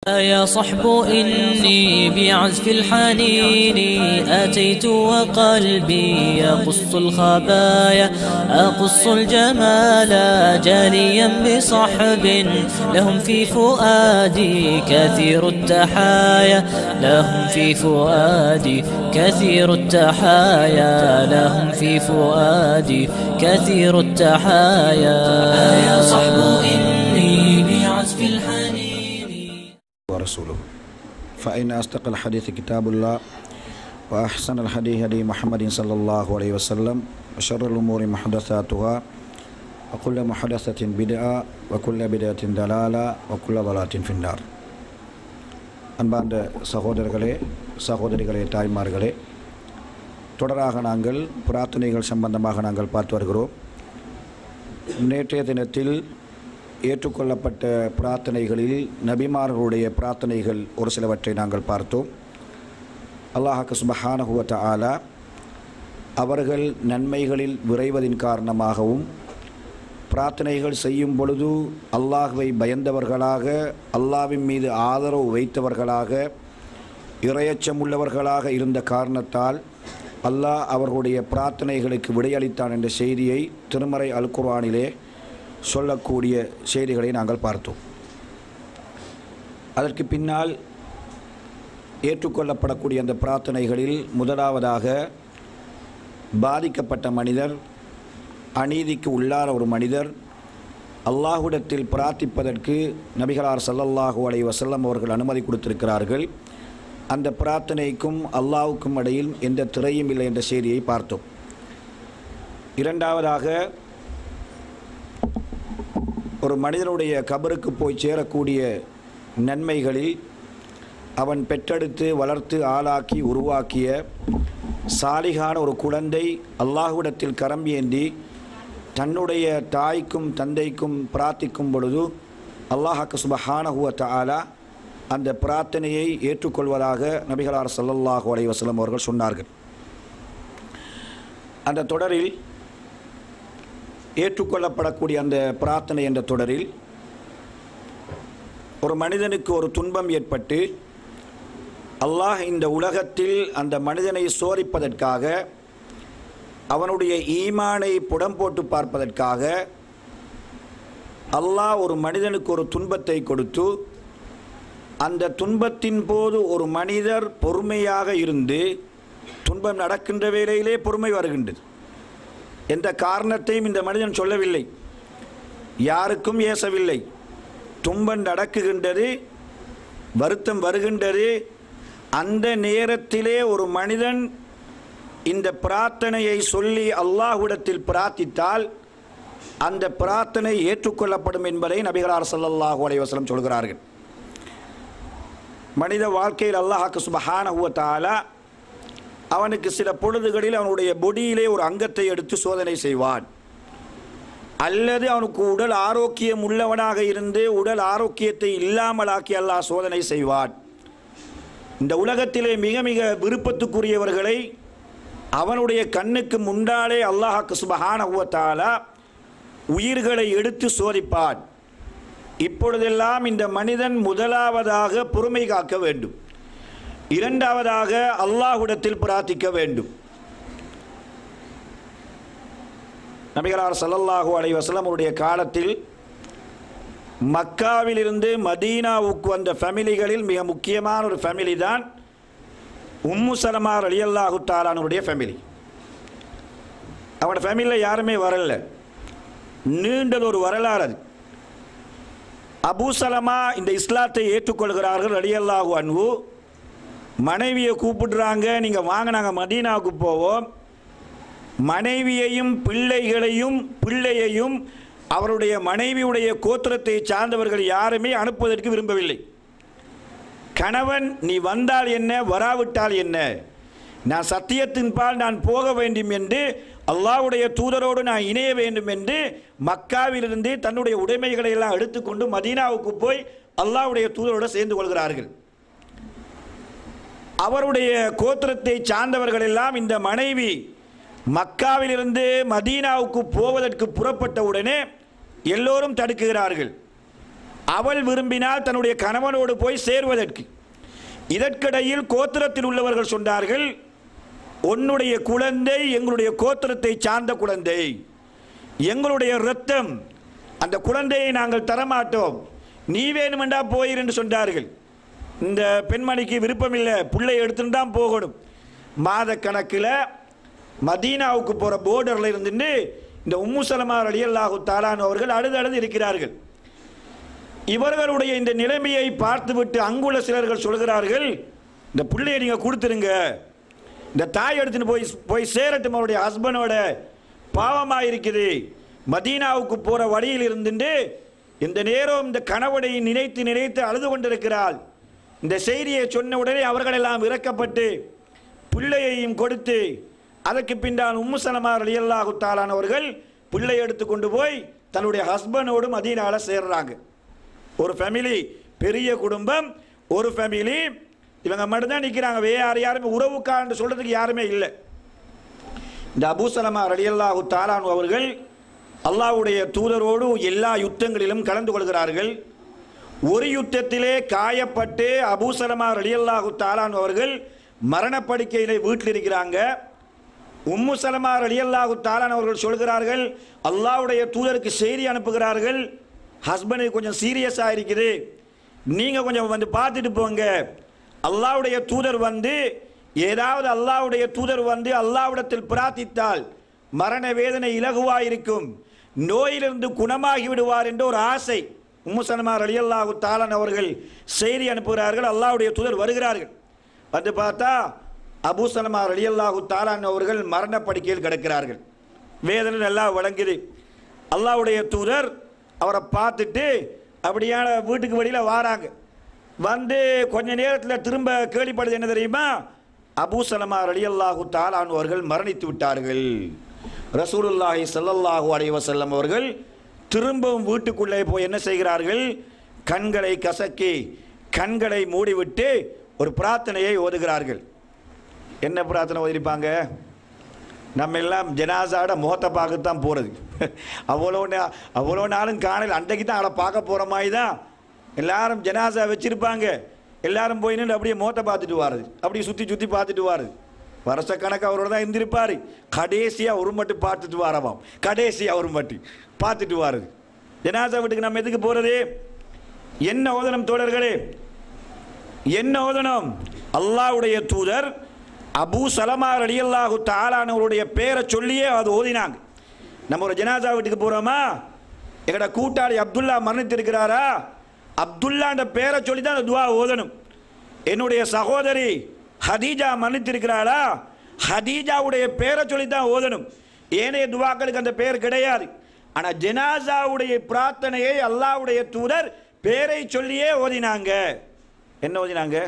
يا صحب إني بعزف الحنين أتيت وقلبي يقص الخبايا أقص الجمال جاليا بصحب لهم في فؤادي كثير التحايا لهم في فؤادي كثير التحايا لهم في فؤادي كثير التحايا يا صحب إني بعزف الحنين ورسوله فإن أصدق الحديث كتاب الله وأحسن الحديث هدي محمد صلى الله عليه وسلم وشر الأمور محدثاتها وكل محدثة بدعة وكل بدعة ضلالة وكل ضلالة في النار அன்பார்ந்த சகோதரர்களே சகோதரிகளே தாய்மார்களே தொடராக நாங்கள் பிரார்த்தனைகள் சம்பந்தமாக நாங்கள் பார்த்து வருகிறோம் நேற்றைய தினத்தில் ஏற்றுக்கொள்ளப்பட்ட பிரார்த்தனைகளில் நபிமார்களுடைய பிரார்த்தனைகள் ஒரு சிலவற்றை நாங்கள் பார்த்தோம் அல்லாஹாக்கு சுபஹானஹுவ ஆலா அவர்கள் நன்மைகளில் விரைவதின் காரணமாகவும் பிரார்த்தனைகள் செய்யும் பொழுது அல்லாஹ்வை பயந்தவர்களாக அல்லாவின் மீது ஆதரவு வைத்தவர்களாக இரையச்சம் உள்ளவர்களாக இருந்த காரணத்தால் அல்லாஹ் அவர்களுடைய பிரார்த்தனைகளுக்கு விடையளித்தான் என்ற செய்தியை திருமறை அல் குர்ஆனிலே சொல்லக்கூடிய செய்திகளை நாங்கள் பார்த்தோம் அதற்கு பின்னால் ஏற்றுக்கொள்ளப்படக்கூடிய அந்த பிரார்த்தனைகளில் முதலாவதாக பாதிக்கப்பட்ட மனிதர் அநீதிக்கு உள்ளான ஒரு மனிதர் அல்லாஹுடத்தில் பிரார்த்திப்பதற்கு நபிகளார் ஸல்லல்லாஹு அலைஹி வஸல்லம் அவர்கள் அனுமதி கொடுத்திருக்கிறார்கள் அந்த பிரார்த்தனைக்கும் அல்லாஹ்வுக்கும் இடையில் எந்த திரையும் இல்லை என்ற செய்தியை பார்த்தோம் இரண்டாவதாக ஒரு மனிதனுடைய கபருக்கு போய் சேரக்கூடிய நன்மைகளில் அவன் பெற்றெடுத்து வளர்த்து ஆளாக்கி உருவாக்கிய சாலிகான ஒரு குழந்தை அல்லாஹ்விடத்தில் கரம் ஏந்தி தன்னுடைய தாய்க்கும் தந்தைக்கும் பிரார்த்திக்கும் பொழுது அல்லாஹாக்கு சுபஹானஹுவ தஆலா அந்த பிரார்த்தனையை ஏற்றுக்கொள்வதாக நபிகளார் ஸல்லல்லாஹு அலைஹி வஸல்லம் அவர்கள் சொன்னார்கள் அந்த தொடரில் ஏற்றுக்கொள்ளப்படக்கூடிய அந்த பிரார்த்தனை என்ற தொடரில் ஒரு மனிதனுக்கு ஒரு துன்பம் ஏற்பட்டு அல்லாஹ் இந்த உலகத்தில் அந்த மனிதனை சோதிப்பதற்காக அவனுடைய ஈமானை புடம் போட்டு பார்ப்பதற்காக அல்லாஹ் ஒரு மனிதனுக்கு ஒரு துன்பத்தை கொடுத்து அந்த துன்பத்தின் போது ஒரு மனிதர் பொறுமையாக இருந்து துன்பம் நடக்கின்ற வேளையிலே பொறுமை வருகின்றது எந்த காரணத்தையும் இந்த மனிதன் சொல்லவில்லை யாருக்கும் ஏசவில்லை துன்பம் நடக்குகின்றது வருத்தம் வருகின்றது அந்த நேரத்திலே ஒரு மனிதன் இந்த பிரார்த்தனையை சொல்லி அல்லாஹ்விடத்தில் பிரார்த்தித்தால் அந்த பிரார்த்தனை ஏற்றுக்கொள்ளப்படும் என்பதை நபிகளார் ஸல்லல்லாஹு அலைஹி வஸல்லம் சொல்கிறார்கள் மனித வாழ்க்கையில் அல்லாஹாக்கு சுபஹானஹு வ தஆலா அவனுக்கு சில பொழுதுகளில் அவனுடைய பொடியிலே ஒரு அங்கத்தை எடுத்து சோதனை செய்வான் அல்லது அவனுக்கு உடல் ஆரோக்கியம் உள்ளவனாக இருந்து உடல் ஆரோக்கியத்தை இல்லாமலாக்கி அல்லாஹ் சோதனை செய்வான் இந்த உலகத்திலே மிக மிக விருப்பத்துக்குரியவர்களை அவனுடைய கண்ணுக்கு முன்னாலே அல்லாஹாக்கு சுபஹானஹுவத்தாலா உயிர்களை எடுத்து சோதிப்பான் இப்பொழுதெல்லாம் இந்த மனிதன் முதலாவதாக பொறுமை காக்க வேண்டும் இரண்டாவதாக அல்லாஹ்விடத்தில் பிரார்த்திக்க வேண்டும் நபிகளார் ஸல்லல்லாஹு அலைஹி வஸல்லம் அவருடைய காலத்தில் மக்காவிலிருந்து மதீனாவுக்கு வந்த ஃபேமிலிகளில் மிக முக்கியமான ஒரு ஃபேமிலி தான் உம்மு சலமா அலியல்லாஹு தாலானுடைய ஃபேமிலி அவனோட ஃபேமிலியில் யாருமே வரல நீண்டது ஒரு வரலாறு அது அபூ சலமா இந்த இஸ்லாத்தை ஏற்றுக்கொள்கிறார்கள் ரலியல்லாஹு அன்ஹு மனைவியை கூப்பிடுறாங்க நீங்கள் வாங்க நாங்கள் மதீனாவுக்கு போவோம் மனைவியையும் பிள்ளைகளையும் பிள்ளையையும் அவருடைய மனைவியுடைய கோத்திரத்தை சார்ந்தவர்கள் யாருமே அனுப்புவதற்கு விரும்பவில்லை கணவன் நீ வந்தால் என்ன வராவிட்டால் என்ன நான் சத்தியத்தின் பால் நான் போக வேண்டும் என்று அல்லாஹ்வுடைய தூதரோடு நான் இணைய வேண்டும் என்று மக்காவிலிருந்து தன்னுடைய உடைமைகளை எல்லாம் எடுத்துக்கொண்டு மதீனாவுக்கு போய் அல்லாஹ்வுடைய தூதரோடு சேர்ந்து கொள்கிறார்கள் அவருடைய கோத்திரத்தை சார்ந்தவர்கள் எல்லாம் இந்த மனைவி மக்காவிலிருந்து மதீனாவுக்கு போவதற்கு புறப்பட்ட உடனே எல்லோரும் தடுக்குகிறார்கள் அவள் விரும்பினால் தன்னுடைய கணவனோடு போய் சேர்வதற்கு இதற்கிடையில் கோத்திரத்தில் உள்ளவர்கள் சொன்னார்கள் உன்னுடைய குழந்தை எங்களுடைய கோத்திரத்தை சார்ந்த குழந்தை எங்களுடைய இரத்தம் அந்த குழந்தையை நாங்கள் தரமாட்டோம் நீ வேணுமெண்டா போயிரு என்று சொன்னார்கள் இந்த பெண்மணிக்கு விருப்பமில்லை பிள்ளை எடுத்துட்டு தான் போகணும் மாத கணக்கில் மதீனாவுக்கு போகிற போர்டரில் இருந்துட்டு இந்த உம்மு சலமா அலியல்லாஹு தாலான் அவர்கள் அழுது அழுது இருக்கிறார்கள் இவர்களுடைய இந்த நிலைமையை பார்த்துவிட்டு அங்குள்ள சிலர்கள் சொல்கிறார்கள் இந்த பிள்ளையை நீங்கள் கொடுத்துருங்க இந்த தாய் எடுத்துன்னு போய் போய் சேரட்டும் அவருடைய ஹஸ்பண்டோட பாவமாக இருக்குது மதீனாவுக்கு போகிற வழியில் இருந்துட்டு இந்த நேரம் இந்த கணவனை நினைத்து நினைத்து அழுது கொண்டிருக்கிறாள் இந்த செய்தியை சொன்ன உடனே அவர்களெல்லாம் இறக்கப்பட்டு பிள்ளையையும் கொடுத்து அதற்கு பின்னால் உம்மு சலமா அலியல்லாஹு தாலானவர்கள் பிள்ளை எடுத்து கொண்டு போய் தன்னுடைய ஹஸ்பண்டோடு மதீனால சேர்றாங்க ஒரு ஃபேமிலி பெரிய குடும்பம் ஒரு ஃபேமிலி இவங்க மட்டும்தான் நிற்கிறாங்க வேற யார் யாருமே உறவுக்கான்னு சொல்றதுக்கு யாருமே இல்லை இந்த அபூசலமா ரலியல்லாஹு தாலானு அவர்கள் அல்லாஹ்வுடைய தூதரோடு எல்லா யுத்தங்களிலும் கலந்து கொள்கிறார்கள் ஒரு யுத்தத்திலே காயப்பட்டு அபூசலமா ரலியல்லாஹு தாலானு அவர்கள் மரணப்படுக்கையிலே வீட்டில் இருக்கிறாங்க உம்மு சலமா ரலியல்லாஹு தாலான் அவர்கள் சொல்கிறார்கள் அல்லாஹ்வுடைய தூதருக்கு செய்தி அனுப்புகிறார்கள் ஹஸ்பண்டுக்கு கொஞ்சம் சீரியஸாக இருக்குது நீங்கள் கொஞ்சம் வந்து பார்த்துட்டு போங்க அல்லாஹ்வுடைய தூதர் வந்து ஏதாவது அல்லாஹ்வுடைய தூதர் வந்து அல்லாஹ்விடத்தில் பிரார்த்தித்தால் மரண வேதனை இலகுவாக இருக்கும் நோயிலிருந்து குணமாகி விடுவார் என்ற ஒரு ஆசை உம்மு சலமா ரலியல்லாஹு தாலான் அவர்கள் செய்தி அனுப்புகிறார்கள் அல்லாஹ்வுடைய தூதர் வருகிறார்கள் வந்து பார்த்தா அபூ சலமா ரலியல்லாஹு தாலான் அவர்கள் மரணப்படுக்கையில் கிடக்கிறார்கள் வேதனை நல்லா வழங்குது அல்லாஹ்வுடைய தூதர் அவரை பார்த்துட்டு அப்படியான வீட்டுக்கு வெளியில் வாராங்க வந்து கொஞ்ச நேரத்தில் திரும்ப கேள்விப்படுது என்ன தெரியுமா அபூ சலமா ரலியல்லாஹு தாலான் அவர்கள் மரணித்து விட்டார்கள் ரசூலுல்லாஹி ஸல்லல்லாஹு அலைஹி வஸல்லம் அவர்கள் திரும்பவும் வீட்டுக்குள்ளே போய் என்ன செய்கிறார்கள் கண்களை கசக்கி கண்களை மூடிவிட்டு ஒரு பிரார்த்தனையை ஓதுகிறார்கள் என்ன பிரார்த்தனை ஓதிருப்பாங்க நம்ம எல்லாம் ஜனாசாட முகத்தை பார்க்கத்தான் போகிறது அவ்வளோ நா- அவ்வளோ நாளும் காணல அன்றைக்கு தான் அவளை பார்க்க போகிற மாதிரி தான் எல்லாரும் ஜனாசா வச்சுருப்பாங்க எல்லாரும் போய் நின்று அப்படியே முகத்தை பார்த்துட்டு வாருது அப்படியே சுற்றி சுற்றி பார்த்துட்டு வாருது வருஷக்கணக்கு அவரோட தான் இருந்திருப்பார் கடைசியாக ஒரு மட்டும் பார்த்துட்டு வாரவாம் கடைசியாக ஒரு மட்டும் பார்த்துட்டு வாருது ஜனாசா வீட்டுக்கு நம்ம எதுக்கு போகிறது என்ன ஓதனம் தோழர்களே என்ன ஓதனம் அல்லாஹ்வுடைய தூதர் அபூ சலமா ரலியல்லாஹு தாலானவருடைய பேரை சொல்லியே அது ஓதினாங்க நம்ம ஒரு ஜனாசா வீட்டுக்கு போகிறோமா எங்கட கூட்டாளி அப்துல்லா மரணித்திருக்கிறாரா அப்துல்லான்ற பேரை சொல்லி தான் அந்த துவா ஓதணும் என்னுடைய சகோதரி ஹதீஜா மன்னித்திருக்கிறாளா ஹதீஜாவுடைய பேரை சொல்லி தான் ஓதணும் ஏனைய துவாக்களுக்கு அந்த பேர் கிடையாது ஆனால் ஜனாசாவுடைய பிரார்த்தனையை அல்லாஹ்வுடைய தூதர் பேரை சொல்லியே ஓதினாங்க என்ன ஓதினாங்க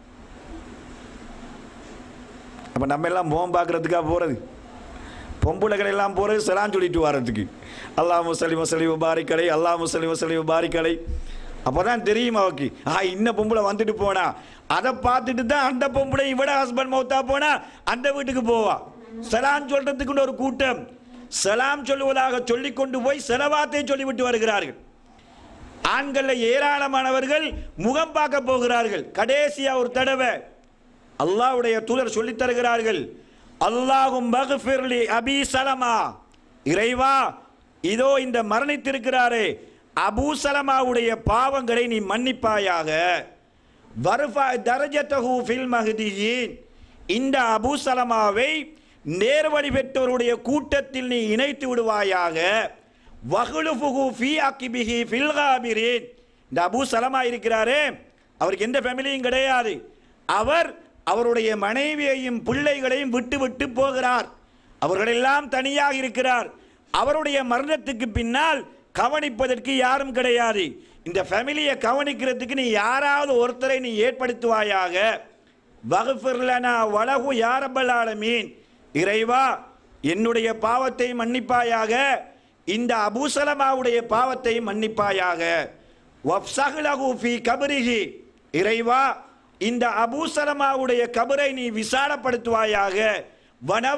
அப்போ நம்ம எல்லாம் முகம் பார்க்கறதுக்காக போகிறது பொம்புளைகள் எல்லாம் போகிறது சலான் சொல்லிட்டு வர்றதுக்கு அல்லாஹ் முசலி முசலி பாரிக்கடை அல்லாஹ் முசலி முசலி பாரிக்கடை அப்போ தான் தெரியும் அவக்கு ஆ இன்ன பொம்பளை வந்துட்டு போனா அதை பார்த்துட்டு தான் அந்த பொம்பளை இவட ஹஸ்பண்ட் மௌத்தா போனா அந்த வீட்டுக்கு போவா சலாம் சொல்றதுக்குன்னு ஒரு கூட்டம் சலாம் சொல்லுவதாக சொல்லிக் கொண்டு போய் செலவாத்தை சொல்லிவிட்டு வருகிறார்கள் ஆண்களில் ஏராளமானவர்கள் முகம் பார்க்க போகிறார்கள் கடைசியா ஒரு தடவை அல்லாஹ்வுடைய தூதர் சொல்லித் தருகிறார்கள் அல்லாஹும் மகஃபிர்லி அபி சலமா இறைவா இதோ இந்த மரணித்திருக்கிறாரே அபூ சலமாவுடைய பாவங்களை நீ மன்னிப்பாயாக வருஃபா தரஜத்தஹு ஃபில் மஹ்தியின் இந்த அபூ சலமாவை நேர்வழி பெற்றவருடைய கூட்டத்தில் நீ இணைத்து விடுவாயாக வகுலுஃபுகு ஃபி அக்கிபிஹி ஃபில் காபிரீன் இந்த அபூ சலமா இருக்கிறாரே அவருக்கு எந்த ஃபேமிலியும் கிடையாது அவர் அவருடைய மனைவியையும் பிள்ளைகளையும் விட்டு விட்டு போகிறார் அவர்களெல்லாம் தனியாக இருக்கிறார் அவருடைய மரணத்துக்கு பின்னால் கவனிப்பதற்கு யாரும் கிடையாது இந்த ஃபேமிலியை கவனிக்கிறதுக்கு நீ யாராவது ஒருத்தரை நீ ஏற்படுத்துவாயாக வகுஃபிர்லனா வலகு யாரபல் ஆலமீன் இறைவா என்னுடைய பாவத்தை மன்னிப்பாயாக இந்த அபூசலமாவுடைய பாவத்தை மன்னிப்பாயாக வஃப்சஹ்லஹு ஃபீ கபரிஹி இறைவா இந்த அபூசலமாவுடைய கபரை நீ விசாலப்படுத்துவாயாக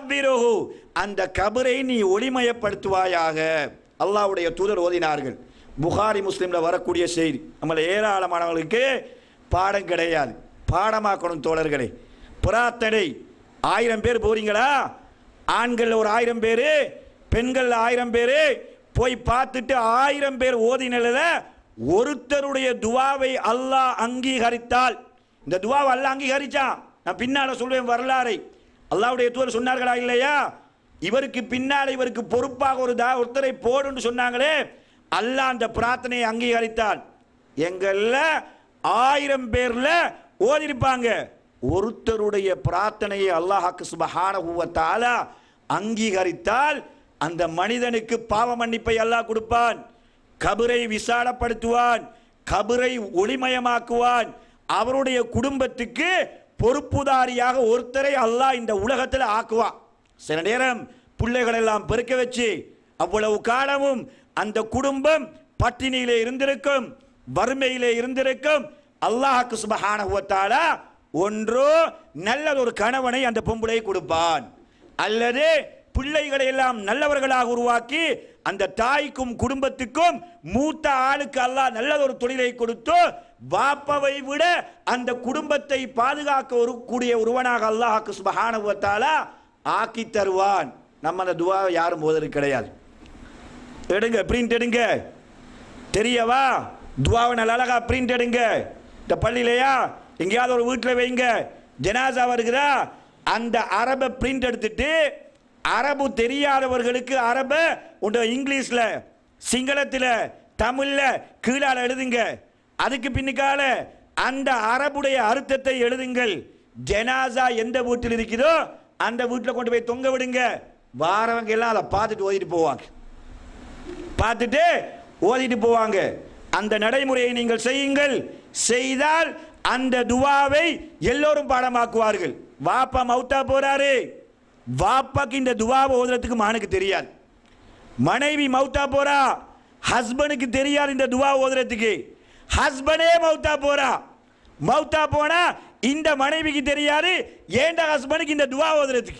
வனவ்விருஹு அந்த கபரை நீ ஒளிமயப்படுத்துவாயாக அல்லாஹ்வுடைய தூதர் ஓதினார்கள் புகாரி முஸ்லீம்ல வரக்கூடிய செய்தி நம்மள ஏராளமானவர்களுக்கு பாடம் கிடையாது பாடமாக்கணும் தோழர்களே பிரார்த்தனை ஆயிரம் பேர் போறீங்களா ஆண்கள் ஒரு ஆயிரம் பேர் பெண்கள் ஆயிரம் பேர் போய் பார்த்துட்டு ஆயிரம் பேர் ஓதினல ஒருத்தருடைய துவாவை அல்லாஹ் அங்கீகரித்தால் இந்த துவாவை அல்லாஹ் அங்கீகரிச்சான் நான் பின்னால சொல்வேன் வரலாறை அல்லாஹ்வுடைய தூதர் சொன்னார்களா இல்லையா இவருக்கு பின்னால் இவருக்கு பொறுப்பாக ஒரு தா ஒருத்தரை போடுன்னு சொன்னாங்களே அல்லாஹ் அந்த பிரார்த்தனையை அங்கீகரித்தான் எங்கள்ல ஆயிரம் பேர்ல ஓதிருப்பாங்க ஒருத்தருடைய பிரார்த்தனையை அல்லாஹாக்கு சுபஹானஹு வ தஆலா அங்கீகரித்தால் அந்த மனிதனுக்கு பாவ மன்னிப்பை அல்லாஹ் கொடுப்பான் கபரை விசாலப்படுத்துவான் கபரை ஒளிமயமாக்குவான் அவருடைய குடும்பத்துக்கு பொறுப்புதாரியாக ஒருத்தரை அல்லாஹ் இந்த உலகத்தில் ஆக்குவான் சில நேரம் பிள்ளைகள் எல்லாம் பெருக்க வச்சு அவ்வளவு காலமும் அந்த குடும்பம் பட்டினியிலே இருந்திருக்கும் வறுமையிலே இருந்திருக்கும் அல்லாஹ்க்கு சுபஹானஹு வ தஆலா ஒன்றோ நல்ல ஒரு கணவனை அந்த பொம்பளை கொடுப்பான் அல்லது பிள்ளைகளை எல்லாம் நல்லவர்களாக உருவாக்கி அந்த தாய்க்கும் குடும்பத்துக்கும் மூத்த ஆளுக்கு அல்லாஹ் நல்ல ஒரு தொழிலை கொடுத்து பாப்பாவை விட அந்த குடும்பத்தை பாதுகாக்க ஒரு கூடிய ஒருவனாக அல்லாஹ்க்கு சுபஹானஹு வ தஆலா ஆக்கி தருவான் நம்ம அந்த துவாவை யாரும் போதது கிடையாது எடுங்க பிரிண்ட் எடுங்க தெரியவா துவாவை நல்ல அழகா பிரிண்ட் எடுங்க இந்த பள்ளியிலையா எங்கேயாவது ஒரு வீட்டில் வைங்க ஜனாசா வருகிறா அந்த அரபை பிரிண்ட் எடுத்துட்டு அரபு தெரியாதவர்களுக்கு அரபை உண்ட இங்கிலீஷில் சிங்களத்தில் தமிழில் கீழால எழுதுங்க அதுக்கு பின்னுக்கால அந்த அரபுடைய அர்த்தத்தை எழுதுங்கள் ஜனாசா எந்த வீட்டில் இருக்குதோ அந்த வீட்டில் கொண்டு போய் தொங்க விடுங்க வாரவங்க எல்லாம் அதை பார்த்துட்டு ஓதிட்டு போவாங்க பார்த்துட்டு ஓதிட்டு போவாங்க அந்த நடைமுறையை நீங்கள் செய்யுங்கள் செய்தால் அந்த துவாவை எல்லோரும் பாடமாக்குவார்கள் வாப்பா மௌத்தா போறாரு வாப்பாக்கு இந்த துவாவை ஓதுறதுக்கு மகனுக்கு தெரியாது மனைவி மௌத்தா போறா ஹஸ்பண்டுக்கு தெரியாது இந்த துவா ஓதுறதுக்கு ஹஸ்பண்டே மௌத்தா போறா மௌத்தா போனா இந்த மனைவிக்கு தெரியாது ஏண்ட ஹஸ்பண்டுக்கு இந்த துவா ஓதுறதுக்கு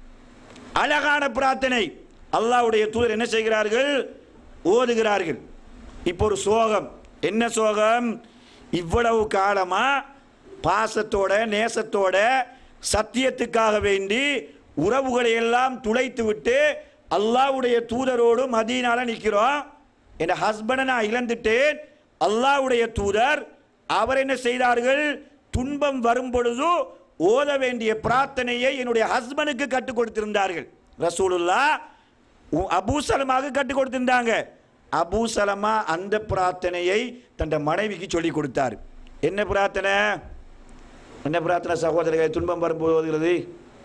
அழகான பிரார்த்தனை அல்லாஹ்வுடைய தூதர் என்ன செய்கிறார்கள் ஓதுகிறார்கள் இப்போ ஒரு சோகம் என்ன சோகம் இவ்வளவு காலமா பாசத்தோட நேசத்தோட சத்தியத்துக்காக வேண்டி உறவுகளை எல்லாம் துளைத்து விட்டு அல்லாஹ்வுடைய தூதரோடு மதீனால நிற்கிறோம் என் ஹஸ்பண்டை நான் இழந்துட்டேன் அல்லாஹ்வுடைய தூதர் அவர் என்ன செய்தார்கள் துன்பம் வரும் பொழுது ஓத வேண்டிய பிரார்த்தனையை என்னுடைய ஹஸ்பண்டுக்கு கற்றுக் கொடுத்திருந்தார்கள் ரசூலுல்லா உ- அபூ சலமாவுக்கு கற்றுக் கொடுத்திருந்தாங்க அபூ சலமா அந்த பிரார்த்தனையை தன் மனைவிக்கு சொல்லி கொடுத்தார் என்ன பிரார்த்தனை என்ன பிரார்த்தனை சகோதரர்கள் துன்பம் வரும்போது ஓதுகிறது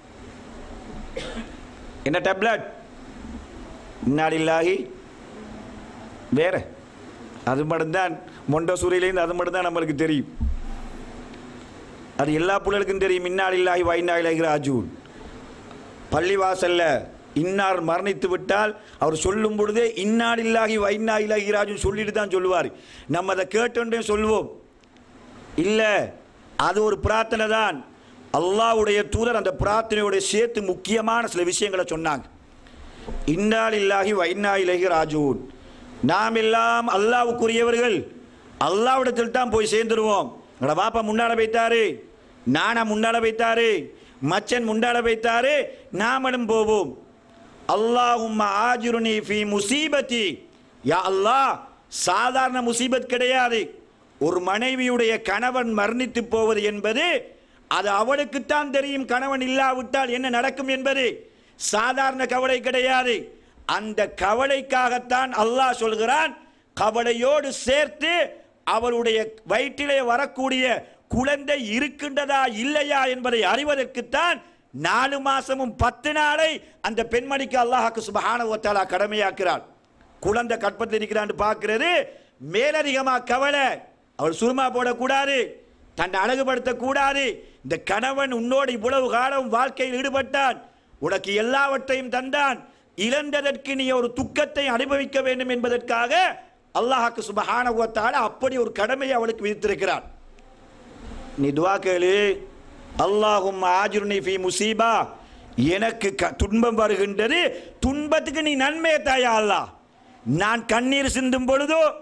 என்ன டேப்லெட் இன்னாலில்லாஹி வேற அது மட்டும்தான் மொண்டசூரியிலேருந்து அது மட்டும்தான் நம்மளுக்கு தெரியும் அது எல்லா பிள்ளைகளுக்கும் தெரியும் இன்னாலில்லாஹி வைநாயிலாகி ராஜூன் பள்ளிவாசல்ல இன்னார் மரணித்து விட்டால் அவர் சொல்லும் பொழுதே இன்னாலில்லாஹி வைநாயிலாகி ராஜூன் சொல்லிட்டு தான் சொல்லுவார் நம்ம அதை கேட்டோன்றே சொல்லுவோம் இல்லை அது ஒரு பிரார்த்தனை தான் அல்லாஹ்வுடைய தூதர் அந்த பிரார்த்தனையோட சேர்த்து முக்கியமான சில விஷயங்களை சொன்னாங்க இன்னால் இல்லாஹி வைனா இலகி ராஜூன் நாம் எல்லாம் அல்லாவுக்குரியவர்கள் அல்லாவிடத்தில் தான் போய் சேர்ந்துருவோம் எங்களோட பாப்பா முன்னால வைத்தாரு நானா முன்னால வைத்தாரு மச்சன் முன்னால வைத்தாரு நாமளும் போவோம் அல்லாஹும்ம ஆஜிருனி ஃபி முசீபத்தி யா அல்லாஹ் சாதாரண முசீபத் கிடையாது ஒரு மனைவியுடைய கணவன் மரணித்து போவது என்பது அது அவளுக்குத்தான் தெரியும் கணவன் இல்லாவிட்டால் என்ன நடக்கும் என்பது சாதாரண கவலை கிடையாது அந்த கவலைக்காகத்தான் அல்லாஹ் சொல்கிறான் கவலையோடு சேர்த்து அவளுடைய வயிற்றிலே வரக்கூடிய குழந்தை இருக்கின்றதா இல்லையா என்பதை அறிவதற்குத்தான் நாலு மாசமும் பத்து நாளை அந்த பெண்மணிக்கு அல்லாஹாக்கு சுபஹானவத்தாலா கடமையாக்கிறாள் குழந்தை கற்பத்தில் இருக்கிறான்னு பார்க்கிறது மேலதிகமா கவலை அவள் சுருமா போடக்கூடாது தன்னை அழகுபடுத்தக்கூடாது இந்த கணவன் உன்னோடு இவ்வளவு காலம் வாழ்க்கையில் ஈடுபட்டான் உனக்கு எல்லாவற்றையும் தந்தான் இழந்ததற்கு நீ ஒரு துக்கத்தை அனுபவிக்க வேண்டும் என்பதற்காக அல்லாஹாக்கு சுபஹானவத்தால அப்படி ஒரு கடமையை அவளுக்கு விதித்திருக்கிறான் நீ துவா கேளு அல்லாஹும் ஆஜுர்னி ஃபி முசீபா எனக்கு க- துன்பம் வருகின்றது துன்பத்துக்கு நீ நன்மையை தாயா அல்லாஹ் நான் கண்ணீர் சிந்தும் பொழுதோ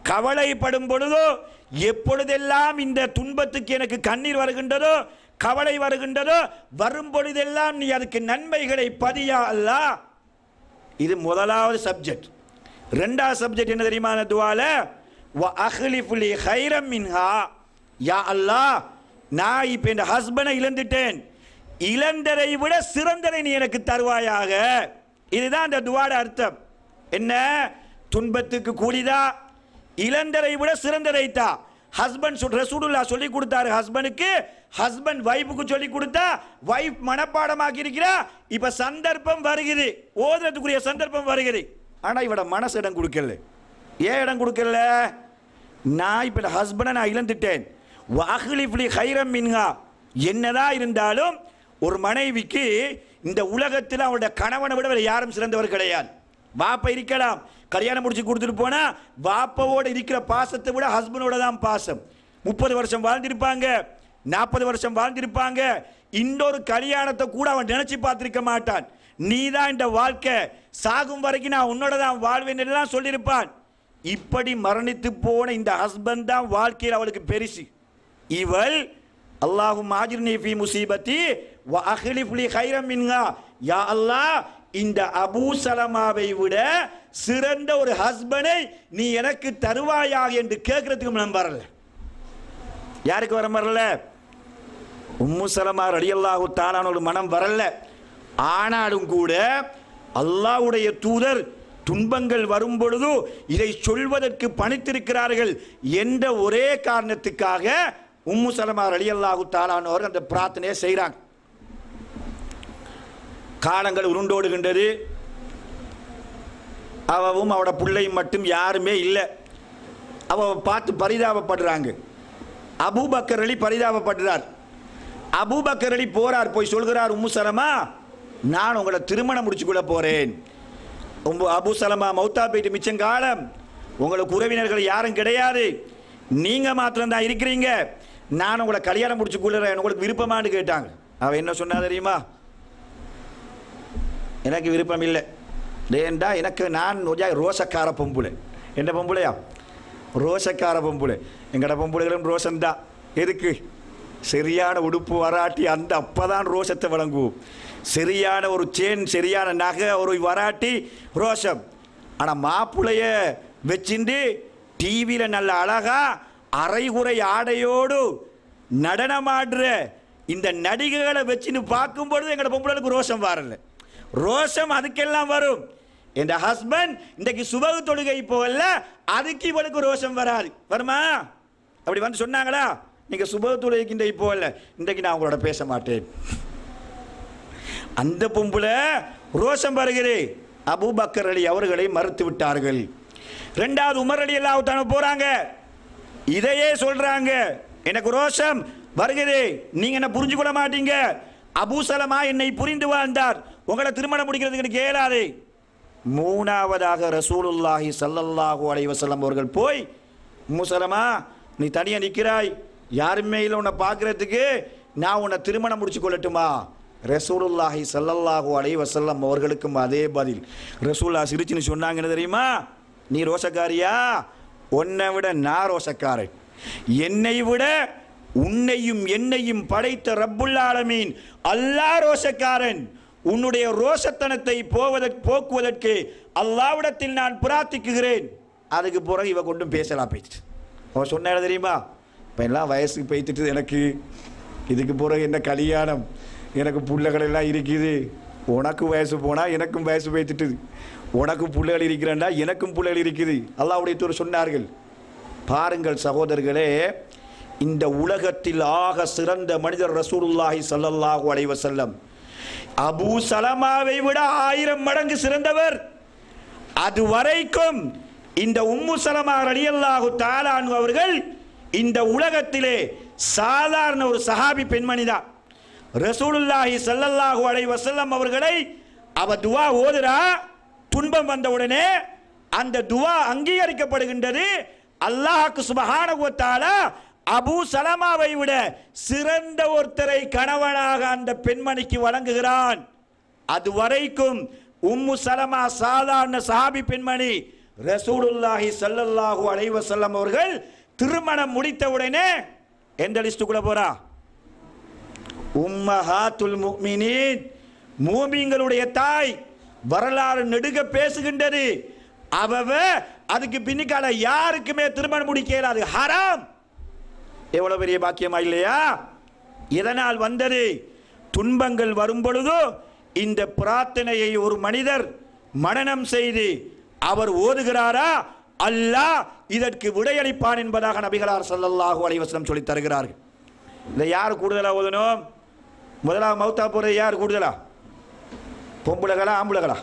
கவலைப்படும் பொழுதோ எப்பொழுதெல்லாம் இந்த துன்பத்துக்கு எனக்கு கண்ணீர் வருகின்றதோ கவலை வருகின்றதோ வரும் பொழுதெல்லாம் நீ அதுக்கு நன்மைகளை பதியா அல்லா இது முதலாவது சப்ஜெக்ட் ரெண்டாவது சப்ஜெக்ட் என்ன தெரியுமா அந்த துவால வ அஹ்லிஃபுலி ஹைரம் மின்ஹா யா அல்லாஹ் நான் இப்போ இந்த ஹஸ்பண்டை இழந்துட்டேன் இழந்ததை விட சிறந்ததை நீ எனக்கு தருவாயாக இதுதான் அந்த துவாட அர்த்தம் என்ன துன்பத்துக்கு கூலிதா இழந்ததை விட சிறந்ததை தா ஹஸ்பண்ட் சொல் ரசூலுல்லா சொல்லி கொடுத்தாரு ஹஸ்பண்டுக்கு ஹஸ்பண்ட் வைஃபுக்கு சொல்லி கொடுத்தா வைஃப் மனப்பாடமாக்கி இருக்கிறா இப்ப சந்தர்ப்பம் வருகிறது ஓதுறதுக்குரிய சந்தர்ப்பம் வருகிறது ஆனா இவட மனசு இடம் கொடுக்கல ஏன் இடம் கொடுக்கல நான் இப்ப ஹஸ்பண்டை நான் இழந்துட்டேன் வாஹ்லிஃப்லி ஹைரம் மின்ஹா என்னதான் இருந்தாலும் ஒரு மனைவிக்கு இந்த உலகத்தில் அவருடைய கணவனை விட வேற யாரும் சிறந்தவர் கிடையாது வாப்ப இருக்கலாம் கல்யாணம் முடிச்சு கொடுத்துட்டு போனா வாப்பவோட இருக்கிற பாசத்தை விட ஹஸ்பண்டோட தான் பாசம் முப்பது வருஷம் வாழ்ந்திருப்பாங்க நாற்பது வருஷம் வாழ்ந்திருப்பாங்க இன்னொரு கல்யாணத்தை கூட அவன் நினைச்சு பார்த்திருக்க மாட்டான் நீ தான் இந்த வாழ்க்கை சாகும் வரைக்கும் நான் உன்னோட தான் வாழ்வேன் எல்லாம் சொல்லியிருப்பான் இப்படி மரணித்து போன இந்த ஹஸ்பண்ட் தான் வாழ்க்கையில் அவளுக்கு பெருசு இவள் அல்லாஹு மாஜிர்னி ஃபி முசீபத்தி வ அஹ்லிஃப் லி ஹைரம் மின்ஹா யா அல்லாஹ் இந்த அபூ சலமாவை விட சிறந்த ஒரு ஹஸ்பண்டை நீ எனக்கு தருவாயாக என்று கேட்கறதுக்கு மனம் வரல யாருக்கு வர வரல உம்மு சலமா ரலியல்லாஹு தாலான ஒரு மனம் வரல ஆனாலும் கூட அல்லாஹ்வுடைய தூதர் துன்பங்கள் வரும் பொழுது இதை சொல்வதற்கு பணித்திருக்கிறார்கள் என்ற ஒரே காரணத்துக்காக உம்மு சலமா ரலியல்லாஹு தாலானவர் அந்த பிரார்த்தனையை செய்கிறாங்க காலங்கள் உருண்டோடுகின்றது அவவும் அவட பிள்ளையும் மட்டும் யாருமே இல்லை அவ பார்த்து பரிதாபப்படுறாங்க அபூபக்கர் அலி பரிதாபப்படுறார் அபூபக்கர் அலி போறார் போய் சொல்கிறார் உம்மு சலமா நான் உங்களை திருமணம் முடிச்சுக்கொள்ள போறேன் உம்மு அபு சலமா மௌத்தா போயிட்டு மிச்சம் காலம் உங்களுக்கு உறவினர்கள் யாரும் கிடையாது நீங்க மாத்திரம் தான் இருக்கிறீங்க நான் உங்களை கல்யாணம் முடிச்சு கொள்ளுறேன் உங்களுக்கு விருப்பமான்னு கேட்டாங்க அவ என்ன சொன்னா தெரியுமா எனக்கு விருப்பம் இல்லை ஏண்டா எனக்கு நான் ஒரு ரோசக்கார பொம்புலை என்ன பொம்புலையா ரோசக்கார பொம்புலை எங்கட பொம்புலைகளும் ரோசம்தான் எதுக்கு சரியான உடுப்பு வராட்டி அந்த அப்பதான் ரோசத்தை வழங்குவோம் சரியான ஒரு சேன் சரியான நகை ஒரு வராட்டி ரோஷம் ஆனால் மாப்பிளைய வச்சுண்டு டிவியில் நல்ல அழகா அரைகுறை ஆடையோடு நடனமாடுற இந்த நடிகைகளை வச்சுன்னு பார்க்கும்பொழுது எங்களோட பொம்பளைக்கு ரோஷம் வரல ரோஷம் அதுக்கெல்லாம் வரும் என் ஹஸ்பண்ட் இன்றைக்கு சுபகு தொழுகை போகல அதுக்கு இவளுக்கு ரோஷம் வராது வருமா அப்படி வந்து சொன்னாங்களா நீங்க சுபகு தொழுகைக்கு இன்றைக்கு போகல இன்றைக்கு நான் உங்களோட பேச மாட்டேன் அந்த பொம்பளை ரோஷம் வருகிறே அபூபக்கர் அலி அவர்களை மறுத்து விட்டார்கள் ரெண்டாவது உமர் அலி அல்லாஹ் போறாங்க இதையே சொல்றாங்க எனக்கு ரோஷம் வருகிறே நீங்க என்ன புரிஞ்சு கொள்ள மாட்டீங்க அபூசலமா என்னை புரிந்து வாழ்ந்தார் உங்களை திருமணம் முடிக்கிறதுக்கு எனக்கு இயலாது மூணாவதாக ரசூலுல்லாஹி ஸல்லல்லாஹு அலைஹி வஸல்லம் அவர்கள் போய் முசலமா நீ தனியா நிற்கிறாய் யாருமே இல்லை உன்னை பார்க்கறதுக்கு நான் உன்னை திருமணம் முடிச்சு கொள்ளட்டுமா ரசூலுல்லாஹி ஸல்லல்லாஹு அலைஹி வஸல்லம் அவர்களுக்கும் அதே பதில் ரசூல்லா சிரிச்சுன்னு சொன்னாங்கன்னு தெரியுமா நீ ரோசக்காரியா உன்னை விட நான் ரோசக்காரன் என்னை விட உன்னையும் என்னையும் படைத்த ரப்புல் ஆலமீன் அல்லாஹ் ரோசக்காரன் உன்னுடைய ரோசத்தனத்தை போவதற்கு போக்குவதற்கு அல்லாவிடத்தில் நான் பிரார்த்திக்குகிறேன் அதுக்கு பிறகு இவ கொண்டும் பேசலாம் பேசிட்டு அவன் சொன்ன தெரியுமா இப்போ எல்லாம் வயசுக்கு பேய்த்துட்டு எனக்கு இதுக்கு பிறகு என்ன கல்யாணம் எனக்கு புள்ளைகள் எல்லாம் இருக்குது உனக்கு வயசு போனால் எனக்கும் வயசு பேய்த்துட்டுது உனக்கு பிள்ளைகள் இருக்கிறாண்டா எனக்கும் பிள்ளைகள் இருக்குது அல்லாவுடைய தூர் சொன்னார்கள் பாருங்கள் சகோதரர்களே இந்த உலகத்தில் ஆக சிறந்த மனிதர் ரசூலுல்லாஹி ஸல்லல்லாஹு அலைஹி வஸல்லம் அபூ சலமாவை விட ஆயிரம் மடங்கு சிறந்தவர் அது வரைக்கும் இந்த உம்மு சலமா ரலியல்லாஹு தாலானு அவர்கள் இந்த உலகத்திலே சாதாரண ஒரு சஹாபி பெண்மணி தான் ரசூலுல்லாஹி ஸல்லல்லாஹு அலைஹி வஸல்லம் அவர்களை அவ துவா ஓதுறா துன்பம் வந்த உடனே அந்த துவா அங்கீகரிக்கப்படுகின்றது அல்லாஹ்க்கு சுபஹானஹு வ தஆலா அபூ சலமாவை விட சிறந்த ஒருத்தரை கணவனாக அந்த பெண்மணிக்கு வழங்குகிறான் அது வரைக்கும் உம்மு சலமா சாதாரண சஹாபி பெண்மணி ரசூலுல்லாஹி ஸல்லல்லாஹு அலைஹி வஸல்லம் அவர்கள் திருமணம் முடித்த உடனே எந்த லிஸ்டுக்குள்ள போறா உம்மஹாத்துல் முஃமினீன் மூமிங்களுடைய தாய் வரலாறு நெடுக பேசுகின்றது அவவ அதுக்கு பின்னிக்கால யாருக்குமே திருமணம் முடிக்க இயலாது ஹராம் எவ்வளவு பெரிய பாக்கியமா இல்லையா இதனால் வந்தது துன்பங்கள் வரும் பொழுது இந்த பிரார்த்தனையை ஒரு மனிதர் மனனம் செய்து அவர் ஓதுகிறாரா அல்லாஹ் இதற்கு விடையளிப்பான் என்பதாக நபிகளார் ஸல்லல்லாஹு அலைஹி வஸல்லம் சொல்லித் தருகிறார்கள் இதை யார் கூடுதலா ஓதணும் முதலாவது மௌத்தா போறது யார் கூடுதலா பொம்பளைகளா ஆம்பளைகளா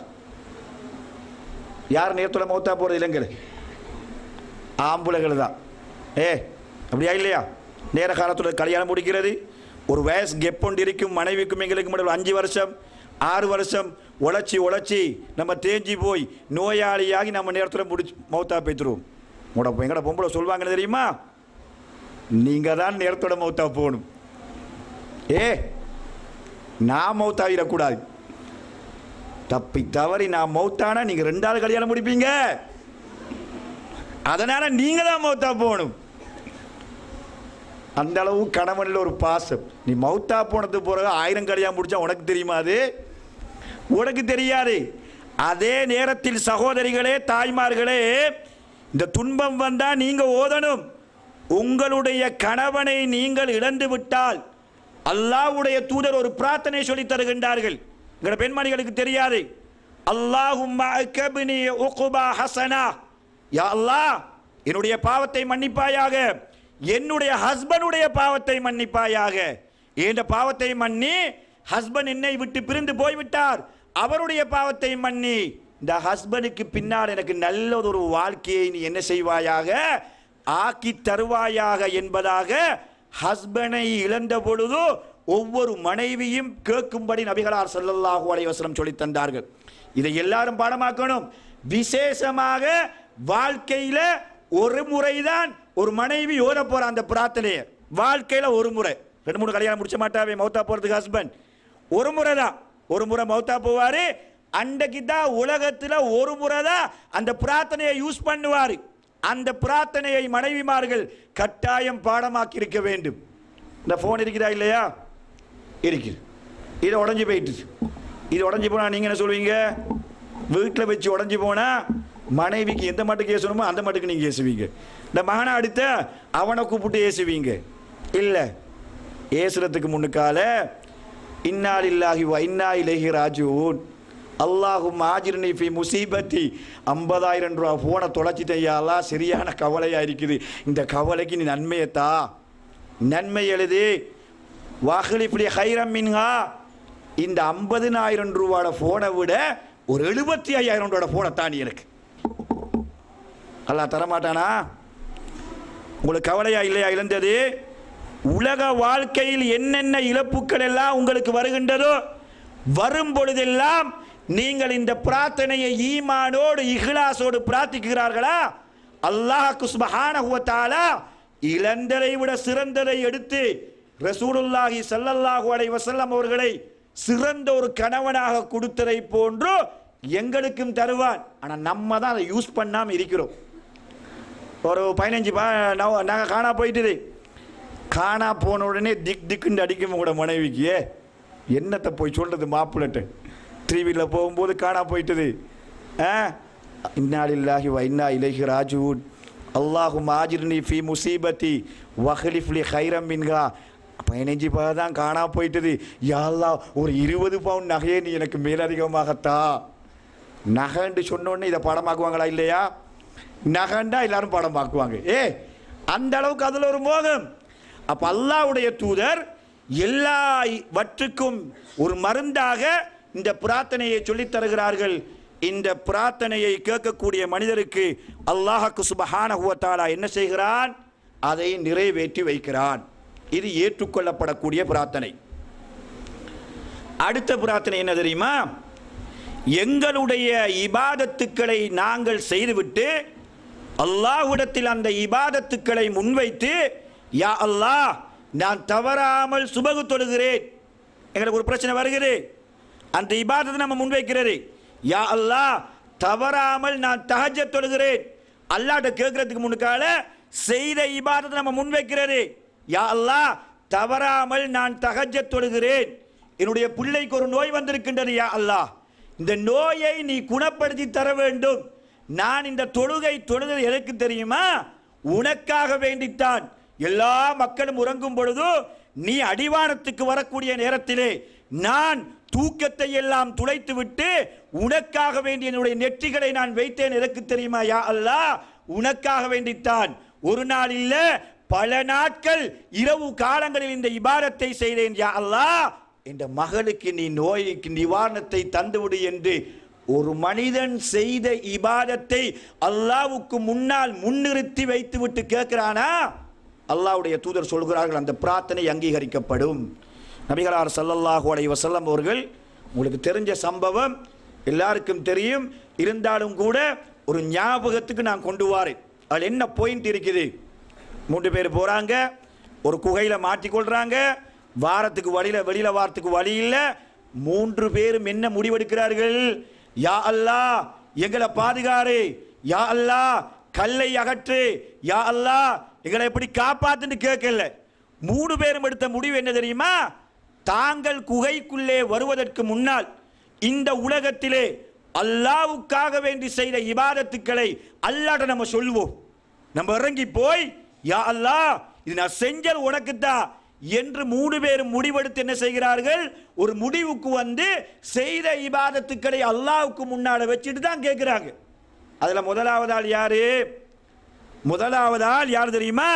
யார் நேரத்தோட மௌத்தா போறது இல்லைங்கிற ஆம்பளைகள் தான் ஏ அப்படியா இல்லையா நேர காலத்தோட கல்யாணம் முடிக்கிறது ஒரு வயசு கெப்பொண்டு இருக்கும் மனைவிக்கும் எங்களுக்கு மட்டும் அஞ்சு வருஷம் ஆறு வருஷம் உழைச்சி உழைச்சி நம்ம தேஞ்சி போய் நோயாளியாகி நம்ம நேரத்தில் முடிச்சு மௌத்தா பேத்துருவோம் உங்களோட எங்கட பொம்பளை சொல்லுவாங்கன்னு தெரியுமா நீங்கள் தான் நேரத்தோட மௌத்தா போகணும் ஏ நான் மௌத்தாகிடக்கூடாது தப்பி தவறி நான் மௌத்தானா நீங்கள் ரெண்டாவது கல்யாணம் முடிப்பீங்க அதனால நீங்க தான் மௌத்தா போகணும் அந்த அளவு கணவனில் ஒரு பாசம் நீ மௌத்தா போனது பிறகு ஆயிரம் கல்யாணம் முடிச்சா உனக்கு தெரியுமா அது உனக்கு தெரியாது அதே நேரத்தில் சகோதரிகளே தாய்மார்களே இந்த துன்பம் வந்தா நீங்க ஓதணும் உங்களுடைய கணவனை நீங்கள் இழந்து விட்டால் அல்லாஹ்வுடைய தூதர் ஒரு பிரார்த்தனை சொல்லித் தருகின்றார்கள் எங்களோட பெண்மணிகளுக்கு தெரியாது அல்லாஹும் உகுபா ஹசனா யா அல்லாஹ் என்னுடைய பாவத்தை மன்னிப்பாயாக என்னுடைய ஹஸ்பண்டுடைய பாவத்தை மன்னிப்பாயாக என்ற பாவத்தை மன்னி ஹஸ்பண்ட் என்னை விட்டு பிரிந்து போய்விட்டார் அவருடைய பாவத்தை மன்னி இந்த ஹஸ்பண்டுக்கு பின்னால் எனக்கு நல்ல ஒரு வாழ்க்கையை நீ என்ன செய்வாயாக ஆக்கி தருவாயாக என்பதாக ஹஸ்பண்டை இழந்த பொழுது ஒவ்வொரு மனைவியும் கேட்கும்படி நபிகளார் ஸல்லல்லாஹு அலைஹி வஸல்லம் சொல்லித் தந்தார்கள் இதை எல்லாரும் பாடமாக்கணும் விசேஷமாக வாழ்க்கையில ஒரு முறைதான் ஒரு மனைவி ஓத போற அந்த பிரார்த்தனையை வாழ்க்கையில ஒரு முறை ரெண்டு மூணு கல்யாணம் முடிச்ச மாட்டாவே மௌத்தா போறதுக்கு ஹஸ்பண்ட் ஒரு முறை தான் ஒரு முறை மௌத்தா போவாரு அன்றைக்கு தான் உலகத்தில் ஒரு முறை தான் அந்த பிரார்த்தனையை யூஸ் பண்ணுவார் அந்த பிரார்த்தனையை மனைவிமார்கள் கட்டாயம் பாடமாக்கி இருக்க வேண்டும் இந்த ஃபோன் இருக்குதா இல்லையா இருக்குது இது உடஞ்சி போயிட்டு இது உடஞ்சி போனால் நீங்கள் என்ன சொல்லுவீங்க வீட்டில் வச்சு உடஞ்சி போனால் மனைவிக்கு எந்த மட்டுக்கு ஏசணுமோ அந்த மட்டுக்கு நீங்கள் ஏசுவீங்க இந்த மகனை அடுத்த அவனை கூப்பிட்டு ஏசுவீங்க இல்லை ஏசுறதுக்கு முன்னுக்கால இன்னாலில்லாஹி வ இன்னா இலைஹி ராஜூன் அல்லாஹும் ஆஜிர்னி ஃபி முசீபத்தி ஐம்பதாயிரம் ரூபா ஃபோனை தொலைச்சிட்டையாலா சரியான கவலையாக இருக்குது இந்த கவலைக்கு நீ நன்மையத்தா நன்மை எழுது வாஹலிஃப்லி ஹைரம் மின்ஹா இந்த ஐம்பதினாயிரம் ரூபாயோட ஃபோனை விட ஒரு எழுபத்தி ஐயாயிரம் ரூபாயோட ஃபோனை தாண்டி எனக்கு அல்லாஹ் தரமாட்டானா உங்களுக்கு கவலையா இல்லையா இழந்தது உலக வாழ்க்கையில் என்னென்ன இழப்புகள் எல்லாம் உங்களுக்கு வருகின்றதோ வரும் பொழுதெல்லாம் நீங்கள் இந்த பிரார்த்தனையை ஈமானோடு இஹ்லாஸோடு பிரார்த்திக்கிறார்களா அல்லாஹ் சுப்ஹானஹு வ தஆலா இழந்ததை விட சிறந்ததை எடுத்து ரசூலுல்லாஹி ஸல்லல்லாஹு அலைஹி வஸல்லம் அவர்களை சிறந்த ஒரு கணவனாக கொடுத்ததை போன்று எங்களுக்கும் தருவான் ஆனால் நம்ம தான் அதை யூஸ் பண்ணாமல் இருக்கிறோம் ஒரு பதினஞ்சு பா நாங்கள் காணா போயிட்டுது காணா போன உடனே திக் திக்குன்னு அடிக்கும் கூட மனைவிக்கு ஏ என்னத்தை போய் சொல்கிறது மாப்பிள்ளட்டு த்ரீவீலில் போகும்போது காணா போயிட்டுது ஆ இன்னாலில்லாஹி வ இன்னா இலைஹி ராஜூன் அல்லாஹு மாஜிர்னி ஃபி முசீபத்தி வஹலிஃப்லி ஹைரம் மின்கா பதினஞ்சு பா தான் காணா போயிட்டது யாழ்லா ஒரு இருபது பவுன் நகையை நீ எனக்கு மேலதிகமாகத்தா நகைன்னு சொன்ன உடனே இதை படமாக்குவாங்களா இல்லையா நகண்டா எல்லாரும் படம் பார்க்குவாங்க ஏ அந்த அளவுக்கு அதில் ஒரு மோகம் அப்போ அல்லாவுடைய தூதர் எல்லா வற்றுக்கும் ஒரு மருந்தாக இந்த பிரார்த்தனையை சொல்லித் தருகிறார்கள் இந்த பிரார்த்தனையை கேட்கக்கூடிய மனிதருக்கு அல்லாஹுக்கு சுபஹானஹு வ தஆலா என்ன செய்கிறான் அதை நிறைவேற்றி வைக்கிறான் இது ஏற்றுக்கொள்ளப்படக்கூடிய பிரார்த்தனை அடுத்த பிரார்த்தனை என்ன தெரியுமா எங்களுடைய இபாதத்துக்களை நாங்கள் செய்துவிட்டு அல்லாஹ்விடத்தில் அந்த இபாதத்துக்களை முன்வைத்து யா அல்லாஹ் நான் தவறாமல் சுபகு தொழுகிறேன் எங்களுக்கு ஒரு பிரச்சனை வருகிறது அந்த இபாதத்தை நம்ம முன்வைக்கிறது யா அல்லாஹ் தவறாமல் நான் தஹஜ்ஜத் தொழுகிறேன் அல்லாட்ட கேட்கறதுக்கு முன்னுக்கால செய்த இபாதத்தை நம்ம முன்வைக்கிறது யா அல்லாஹ் தவறாமல் நான் தஹஜ்ஜத் தொழுகிறேன் என்னுடைய பிள்ளைக்கு ஒரு நோய் வந்திருக்கின்றது யா அல்லாஹ் இந்த நோயை நீ குணப்படுத்தி தர வேண்டும் நான் இந்த தொழுகை தொழுகிறது எதற்கு தெரியுமா உனக்காக வேண்டித்தான் எல்லா மக்களும் உறங்கும் பொழுது நீ அடிவானத்துக்கு வரக்கூடிய நேரத்திலே நான் தூக்கத்தை எல்லாம் துளைத்து விட்டு உனக்காக வேண்டிய என்னுடைய நெற்றிகளை நான் வைத்தேன் எதற்கு தெரியுமா யா அல்லாஹ் உனக்காக வேண்டித்தான் ஒரு நாள் இல்ல பல நாட்கள் இரவு காலங்களில் இந்த இபாரத்தை செய்தேன் யா அல்லாஹ் என்ற மகளுக்கு நீ நோய்க்கு நிவாரணத்தை தந்துவிடு என்று ஒரு மனிதன் செய்த இபாதத்தை அல்லாவுக்கு முன்னால் முன்னிறுத்தி வைத்துவிட்டு கேட்கிறானா அல்லாஹ்வுடைய தூதர் சொல்கிறார்கள் அந்த பிரார்த்தனை அங்கீகரிக்கப்படும் நபிகளார் ஸல்லல்லாஹு அலைஹி வஸல்லம் அவர்கள் உங்களுக்கு தெரிஞ்ச சம்பவம் எல்லாருக்கும் தெரியும் இருந்தாலும் கூட ஒரு ஞாபகத்துக்கு நான் கொண்டு வாரேன் அதில் என்ன பாயிண்ட் இருக்குது மூன்று பேர் போகிறாங்க ஒரு குகையில் மாட்டிக்கொள்கிறாங்க வாரத்துக்கு வழியில் வெளியில் வாரத்துக்கு வழி இல்லை மூன்று பேரும் என்ன முடிவெடுக்கிறார்கள் யா அல்லாஹ் எங்களை பாதுகாரு யா அல்லாஹ் கல்லை அகற்று யா அல்லாஹ் எங்களை எப்படி காப்பாத்துன்னு கேட்கல மூணு பேரும் எடுத்த முடிவு என்ன தெரியுமா தாங்கள் குகைக்குள்ளே வருவதற்கு முன்னால் இந்த உலகத்திலே அல்லாவுக்காக வேண்டி செய்த இபாதத்துக்களை அல்லாட்ட நம்ம சொல்லுவோம் நம்ம இறங்கி போய் யா அல்லாஹ் இது நான் செஞ்சது உனக்குத்தான் என்று மூணு பேரும் முடிவெடுத்து என்ன செய்கிறார்கள் ஒரு முடிவுக்கு வந்து செய்த இபாதத்துக்களை அல்லாவுக்கு முன்னால வச்சுட்டு தான் கேட்கிறாங்க அதுல முதலாவது ஆள் யாரு முதலாவது ஆள் யார் தெரியுமா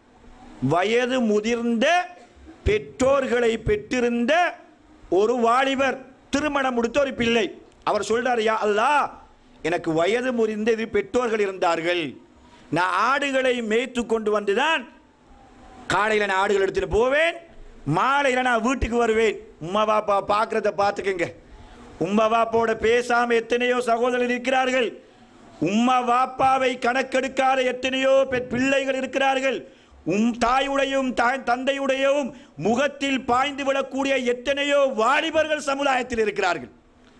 வயது முதிர்ந்த பெற்றோர்களை பெற்றிருந்த ஒரு வாலிபர் திருமணம் முடித்த ஒரு பிள்ளை அவர் சொல்றாரு யா அல்லாஹ் எனக்கு வயது முறிந்த இது பெற்றோர்கள் இருந்தார்கள் நான் ஆடுகளை மேய்த்து கொண்டு வந்துதான் காலையில் நான் ஆடுகள் எடுத்துட்டு போவேன் மாலையில் நான் வீட்டுக்கு வருவேன் உம்மா பாப்பா பார்க்குறத பார்த்துக்கங்க உம்மா பாப்பாவோட பேசாம எத்தனையோ சகோதரர்கள் இருக்கிறார்கள் உம்மா பாப்பாவை கணக்கெடுக்காத எத்தனையோ பெ- பிள்ளைகள் இருக்கிறார்கள் உம் தாயுடையும் தாய் தந்தையுடையும் முகத்தில் பாய்ந்து விடக்கூடிய எத்தனையோ வாலிபர்கள் சமுதாயத்தில் இருக்கிறார்கள்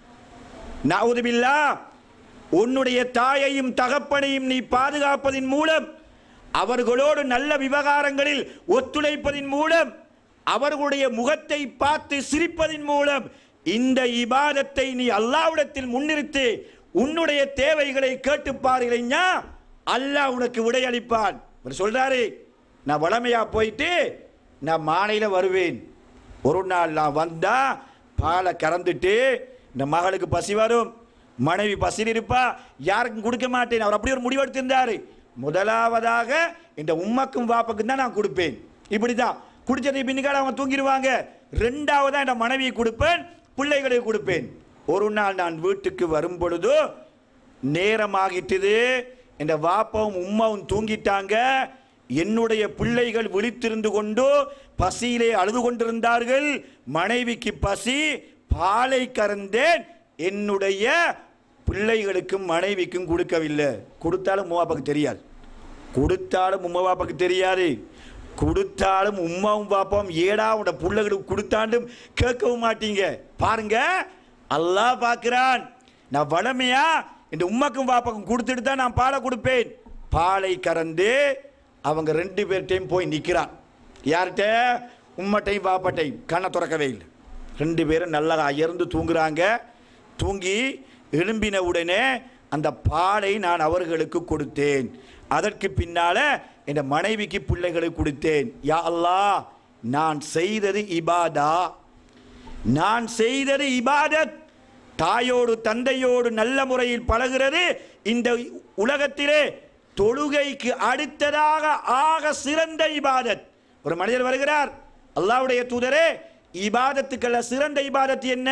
நவுதுபில்லா உன்னுடைய தாயையும் தகப்பனையும் நீ பாதுகாப்பதின் மூலம் அவர்களோடு நல்ல விவகாரங்களில் ஒத்துழைப்பதின் மூலம் அவர்களுடைய முகத்தை பார்த்து சிரிப்பதின் மூலம் இந்த இபாதத்தை நீ அல்லாவிடத்தில் முன்னிறுத்தி உன்னுடைய தேவைகளை கேட்டுப்பார் இளைஞா அல்லாஹ் உனக்கு விடையளிப்பான் இவர் சொல்றாரு நான் வளமையா போயிட்டு நான் மாலையில வருவேன் ஒரு நாள் நான் வந்தா பாலை கறந்துட்டு இந்த மகளுக்கு பசி வரும் மனைவி பசியில் இருப்பா யாருக்கும் கொடுக்க மாட்டேன் அவர் அப்படி ஒரு முடிவெடுத்திருந்தாரு முதலாவதாக இந்த உம்மக்கும் வாப்பக்கும் தான் நான் கொடுப்பேன் இப்படிதான் குடிச்சதை பின்னுக்கால அவங்க தூங்கிடுவாங்க ரெண்டாவதா இந்த மனைவியை கொடுப்பேன் பிள்ளைகளுக்கு கொடுப்பேன் ஒரு நாள் நான் வீட்டுக்கு வரும் பொழுது நேரமாகிட்டது இந்த வாப்பாவும் உம்மாவும் தூங்கிட்டாங்க என்னுடைய பிள்ளைகள் விழித்திருந்து கொண்டு பசியிலே அழுது கொண்டிருந்தார்கள் மனைவிக்கு பசி பாலை கறந்தேன் என்னுடைய பிள்ளைகளுக்கும் மனைவிக்கும் கொடுக்கவில்லை கொடுத்தாலும் உம்மாப்பாக்கு தெரியாது கொடுத்தாலும் உம்மா பாப்பாக்கு தெரியாது கொடுத்தாலும் உம்மாவும் பாப்பாவும் ஏடா உட பிள்ளைகளுக்கு கொடுத்தாண்டும் கேட்கவும் மாட்டீங்க பாருங்க அல்லாஹ் பார்க்கிறான் நான் வளமையா இந்த உம்மாக்கும் பாப்பாக்கும் கொடுத்துட்டு தான் நான் பாலை கொடுப்பேன் பாலை கறந்து அவங்க ரெண்டு பேர்ட்டையும் போய் நிற்கிறான் யார்கிட்ட உம்மட்டையும் பாப்பாட்டையும் கண்ணை திறக்கவே இல்லை ரெண்டு பேரும் நல்லா அயர்ந்து தூங்குறாங்க தூங்கி எழும்பின உடனே அந்த பாலை நான் அவர்களுக்கு கொடுத்தேன் அதற்கு பின்னால என் மனைவிக்கு பிள்ளைகளுக்கு கொடுத்தேன் யா அல்லாஹ் நான் செய்தது இபாதா நான் செய்தது இபாதத் தாயோடு தந்தையோடு நல்ல முறையில் பழகிறது இந்த உலகத்திலே தொழுகைக்கு அடுத்ததாக ஆக சிறந்த இபாதத் ஒரு மனிதர் வருகிறார் அல்லாஹ்வுடைய தூதரே இபாதத்துக்கல்ல சிறந்த இபாதத் என்ன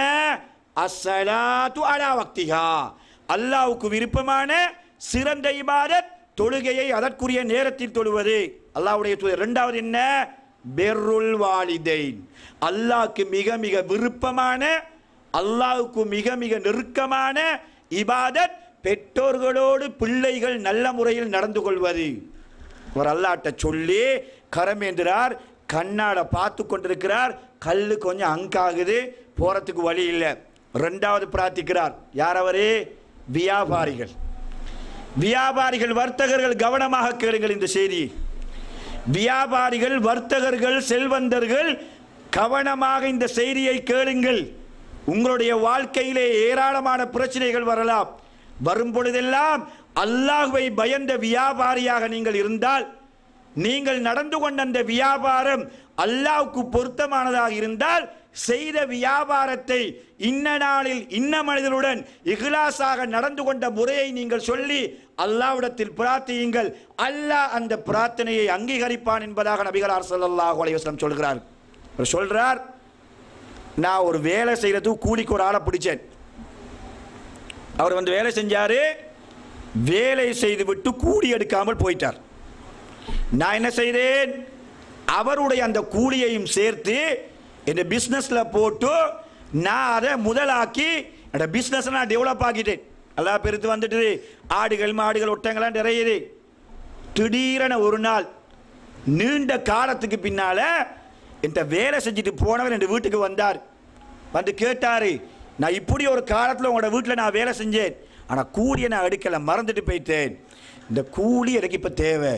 அஸ்ஸலாத்து அலா வக்திஹா அல்லாஹ்வுக்கு விருப்பமான சிறந்த இபாதத் தொழுகையை அதற்குரிய நேரத்தில் தொழுவது அல்லாஹ்வுடைய தூதர் இரண்டாவது என்ன பெர்ருல் வாலிதைன் அல்லாஹ்க்கு மிக மிக விருப்பமான அல்லாஹ்வுக்கு மிக மிக நெருக்கமான இபாதத் பெற்றோர்களோடு பிள்ளைகள் நல்ல முறையில் நடந்து கொள்வது அவர் அல்லாட்ட சொல்லி கரமேந்திரார் கண்ணாட பார்த்து கொண்டிருக்கிறார் கல்லு கொஞ்சம் அங்காகுது போறதுக்கு வழி இல்லை ரெண்டாவது பிரார்த்திக்கிறார் யார் அவரு வியாபாரிகள் வியாபாரிகள் வர்த்தகர்கள் கவனமாக கேளுங்கள் இந்த செய்தியை வியாபாரிகள் வர்த்தகர்கள் செல்வந்தர்கள் கவனமாக இந்த செய்தியை கேளுங்கள் உங்களுடைய வாழ்க்கையிலே ஏராளமான பிரச்சனைகள் வரலாம் வரும் பொழுதெல்லாம் அல்லாஹ்வை பயந்த வியாபாரியாக நீங்கள் இருந்தால் நீங்கள் நடந்து கொண்ட அந்த வியாபாரம் அல்லாஹ்வுக்கு பொருத்தமானதாக இருந்தால் செய்த வியாபாரத்தை இன்ன நாளில் இன்ன மனிதனுடன் இஹ்லாஸாக நடந்து கொண்ட முறையை நீங்கள் சொல்லி அல்லாஹ்விடத்தில் பிரார்த்தியுங்கள் அல்லாஹ் அந்த பிரார்த்தனையை அங்கீகரிப்பான் என்பதாக நபிகளார் ஸல்லல்லாஹு அலைஹி வஸல்லம் சொல்கிறார் அவர் சொல்றார் நான் ஒரு வேலை செய்யறதுக்கு கூலிக்கு ஒரு ஆளை பிடிச்சேன் அவர் வந்து வேலை செஞ்சாரு வேலை செய்துவிட்டு கூலி எடுக்காமல் போயிட்டார் நான் என்ன செய்தேன் அவருடைய அந்த கூலியையும் சேர்த்து என் பிஸ்னஸில் போட்டு நான் அதை முதலாக்கி என்னோட பிஸ்னஸை நான் டெவலப் ஆக்கிட்டேன் எல்லாம் பெருத்து வந்துட்டு ஆடுகள் மாடுகள் ஒட்டங்கள்லாம் நிறையுது திடீரென ஒரு நாள் நீண்ட காலத்துக்கு பின்னால என்கிட்ட வேலை செஞ்சுட்டு போனவர் என் வீட்டுக்கு வந்தார் வந்து கேட்டாரு நான் இப்படி ஒரு காலத்தில் உங்களோட வீட்டில் நான் வேலை செஞ்சேன் ஆனால் கூலியை நான் எடுக்கலை மறந்துட்டு போயிட்டேன் இந்த கூலி எனக்கு இப்போ தேவை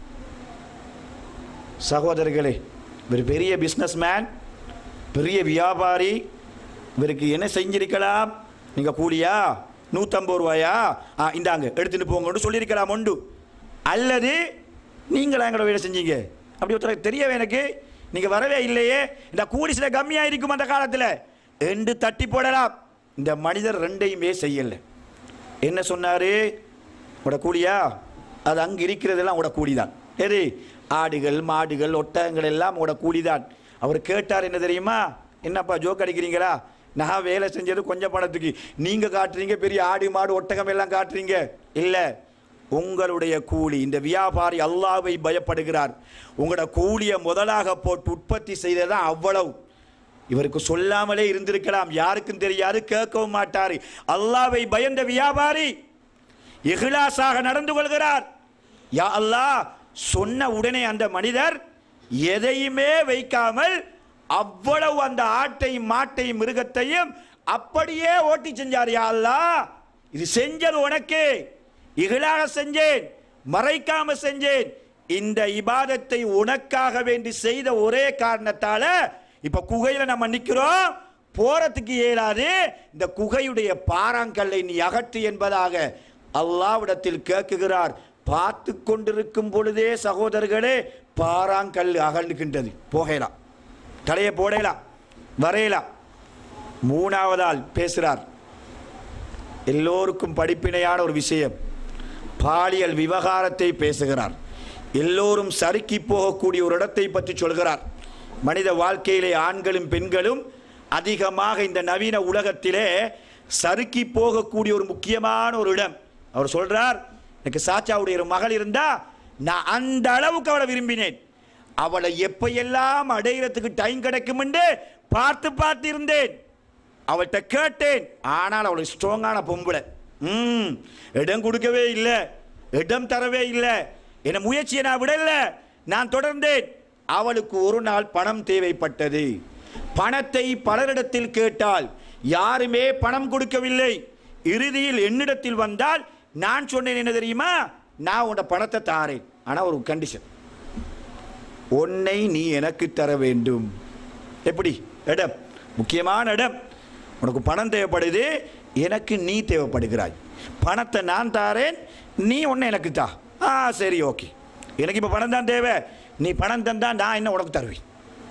சகோதரர்களே இவர் பெரிய பிஸ்னஸ்மேன் பெரிய வியாபாரி இவருக்கு என்ன செஞ்சிருக்கலாம் நீங்கள் கூலியா நூற்றம்பது ரூபாயா ஆ இந்தாங்க எடுத்துட்டு போங்கன்னு சொல்லியிருக்கலாம் உண்டு அல்லது நீங்களா எங்களோட வேலை செஞ்சீங்க அப்படி ஒருத்தருக்கு தெரியவே எனக்கு நீங்கள் வரவே இல்லையே இந்த கூலி சில கம்மியாக இருக்கும் அந்த காலத்தில் என்று தட்டி போடலாம் இந்த மனிதர் ரெண்டையுமே செய்யலை என்ன சொன்னாரு உட கூலியா அது அங்கே இருக்கிறதெல்லாம் உட கூலிதான் எது ஆடுகள் மாடுகள் ஒட்டகங்கள் எல்லாம் உட கூலிதான் அவர் கேட்டார் என்ன தெரியுமா என்னப்பா ஜோக் அடிக்கிறீங்களா நான் வேலை செஞ்சது கொஞ்சம் பணத்துக்கு நீங்க காட்டுறீங்க பெரிய ஆடு மாடு ஒட்டகம் எல்லாம் காட்டுறீங்க இல்லை உங்களுடைய கூலி இந்த வியாபாரி அல்லாவை பயப்படுகிறார் உங்களோட கூலியை முதலாக போட்டு உற்பத்தி செய்ததான் அவ்வளவு இவருக்கு சொல்லாமலே இருந்திருக்கலாம் யாருக்கும் தெரியாது கேட்கவும் மாட்டாரு அல்லாவை பயந்த வியாபாரி இஹ்லாஸாக நடந்து கொள்கிறார் யா அல்லாஹ் சொன்ன உடனே அந்த மனிதர் எதையுமே வைக்காமல் அவ்வளவு அந்த ஆட்டையும் மாட்டையும் மிருகத்தையும் அப்படியே ஓட்டி செஞ்சார் யா அல்லாஹ் இது செஞ்சது உனக்கு இகழாக செஞ்சேன் மறைக்காம செஞ்சேன் இந்த இபாதத்தை உனக்காக வேண்டி செய்த ஒரே காரணத்தால இப்ப குகையில நம்ம நிக்கிறோம் போறதுக்கு இயலாது இந்த குகையுடைய பாறாங்கல்லை நீ அகற்று என்பதாக அல்லாவிடத்தில் கேட்குகிறார் பார்த்து கொண்டிருக்கும் பொழுதே சகோதரர்களே பாறாங்கல் அகழ்கின்றது போகலாம் தலையை போடலாம் வரையலாம் மூணாவதால் பேசுகிறார் எல்லோருக்கும் படிப்பினையான ஒரு விஷயம் பாலியல் விவகாரத்தை பேசுகிறார் எல்லோரும் சறுக்கி போகக்கூடிய ஒரு இடத்தை பற்றி சொல்கிறார் மனித வாழ்க்கையிலே ஆண்களும் பெண்களும் அதிகமாக இந்த நவீன உலகத்திலே சறுக்கி போகக்கூடிய ஒரு முக்கியமான ஒரு இடம் அவர் சொல்றார் எனக்கு சாச்சாவுடைய ஒரு மகள் இருந்தா நான் அந்த அளவுக்கு அவளை விரும்பினேன் அவளை எப்பையெல்லாம் அடையிறதுக்கு டைம் கிடைக்கும் என்று பார்த்து பார்த்து இருந்தேன் அவள்கிட்ட கேட்டேன் ஆனால் அவளுக்கு ஸ்ட்ராங்கான பொம்பளை ம் இடம் கொடுக்கவே இல்லை இடம் தரவே இல்லை என முயற்சியை நான் விடல நான் தொடர்ந்தேன் அவளுக்கு ஒரு நாள் பணம் தேவைப்பட்டது பணத்தை பலரிடத்தில் கேட்டால் யாருமே பணம் கொடுக்கவில்லை இறுதியில் என்னிடத்தில் வந்தால் நான் சொன்னேன் என்ன தெரியுமா நான் உன்னோட பணத்தை தாரேன் ஆனால் ஒரு கண்டிஷன் உன்னை நீ எனக்கு தர வேண்டும் எப்படி இடம் முக்கியமான இடம் உனக்கு பணம் தேவைப்படுது எனக்கு நீ தேவைப்படுகிறாய் பணத்தை நான் தாரேன் நீ ஒன்று எனக்கு தா ஆ சரி ஓகே எனக்கு இப்போ பணம் தான் தேவை நீ பணம் தந்தா நான் என்ன உனக்கு தருவேன்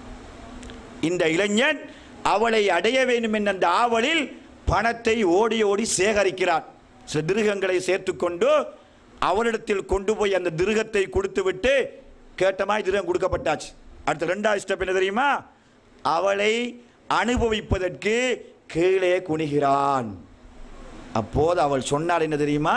இந்த இளைஞன் அவளை அடைய வேண்டும் என்ற அந்த ஆவலில் பணத்தை ஓடி ஓடி சேகரிக்கிறான் சில திருகங்களை சேர்த்துக்கொண்டு அவளிடத்தில் கொண்டு போய் அந்த திருகத்தை கொடுத்து விட்டு கேட்டமாய் திருகம் கொடுக்கப்பட்டாச்சு அடுத்த ரெண்டாவது ஸ்டெப் என்ன தெரியுமா அவளை அனுபவிப்பதற்கு கீழே குனிகிறான் அப்போது அவள் சொன்னாள் என்ன தெரியுமா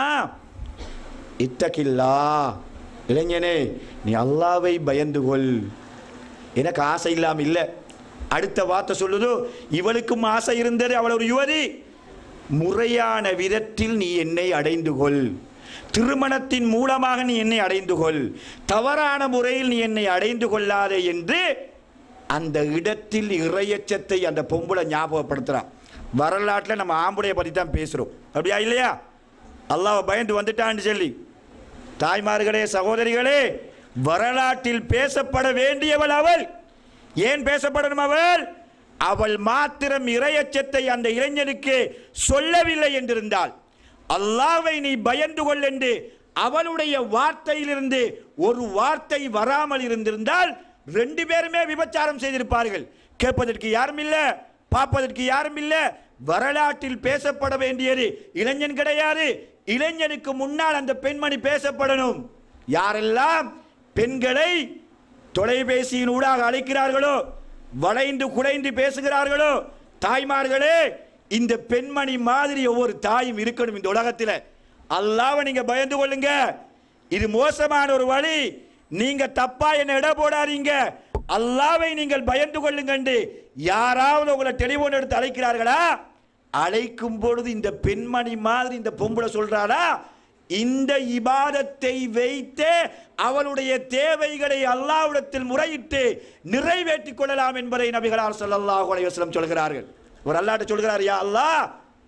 இத்தகில்லா இளைஞனே நீ அல்லாவை பயந்து கொள் எனக்கு ஆசை இல்லாம இல்லை அடுத்த வார்த்தை சொல்லுது இவளுக்கும் ஆசை இருந்தது அவள் ஒரு யுவதி முறையான விதத்தில் நீ என்னை அடைந்து கொள் திருமணத்தின் மூலமாக நீ என்னை அடைந்து கொள் தவறான முறையில் நீ என்னை அடைந்து கொள்ளாதே என்று அந்த இடத்தில் இறையச்சத்தை அந்த பொம்பளை ஞாபகப்படுத்துறான் வரலாற்றில் நம்ம ஆம்புடைய பற்றி தான் பேசுகிறோம் அப்படியா இல்லையா அல்லாஹ் பயந்து வந்துட்டான்னு சொல்லி தாய்மார்களே சகோதரிகளே வரலாற்றில் பேசப்பட வேண்டியவள் அவள் ஏன் பேசப்படணும் அவள் அவள் மாத்திரம் இரையச்சத்தை அந்த இளைஞனுக்கு சொல்லவில்லை என்றிருந்தால் அல்லாவை நீ பயந்து கொள் என்று அவளுடைய வார்த்தையிலிருந்து ஒரு வார்த்தை வராமல் இருந்திருந்தால் ரெண்டு பேருமே விபச்சாரம் செய்திருப்பார்கள் கேட்பதற்கு யாரும் இல்லை பார்ப்பதற்கு யாரும் இல்லை வரலாற்றில் பேசப்பட வேண்டியது இளைஞன் கிடையாது இளைஞனுக்கு முன்னால் அந்த பெண்மணி பேசப்படணும் யாரெல்லாம் பெண்களை தொலைபேசியின் ஊடாக அழைக்கிறார்களோ வளைந்து குலைந்து பேசுகிறார்களோ தாய்மார்களே இந்த பெண்மணி மாதிரி ஒவ்வொரு தாயும் இருக்கணும் இந்த உலகத்தில் அல்லாவை நீங்க பயந்து கொள்ளுங்க இது மோசமான ஒரு வழி நீங்க தப்பா என்ன இட போடாதீங்க அல்லாவை நீங்கள் பயந்து கொள்ளுங்க என்று யாராவது உங்களை டெலிபோன் எடுத்து அழைக்கிறார்களா அழைக்கும் பொழுது இந்த பெண்மணி மாதிரி இந்த பொம்பளை சொல்றாளா இந்த இபாதத்தை வைத்து அவளுடைய தேவைகளை அல்லாஹ்விடத்தில் முறையிட்டு நிறைவேற்றிக் கொள்ளலாம் என்பதை நபிகளார் ஸல்லல்லாஹு அலைஹி வஸல்லம் சொல்கிறார்கள் ஒரு அல்லாஹ்ட்ட சொல்கிறார் யா அல்லாஹ்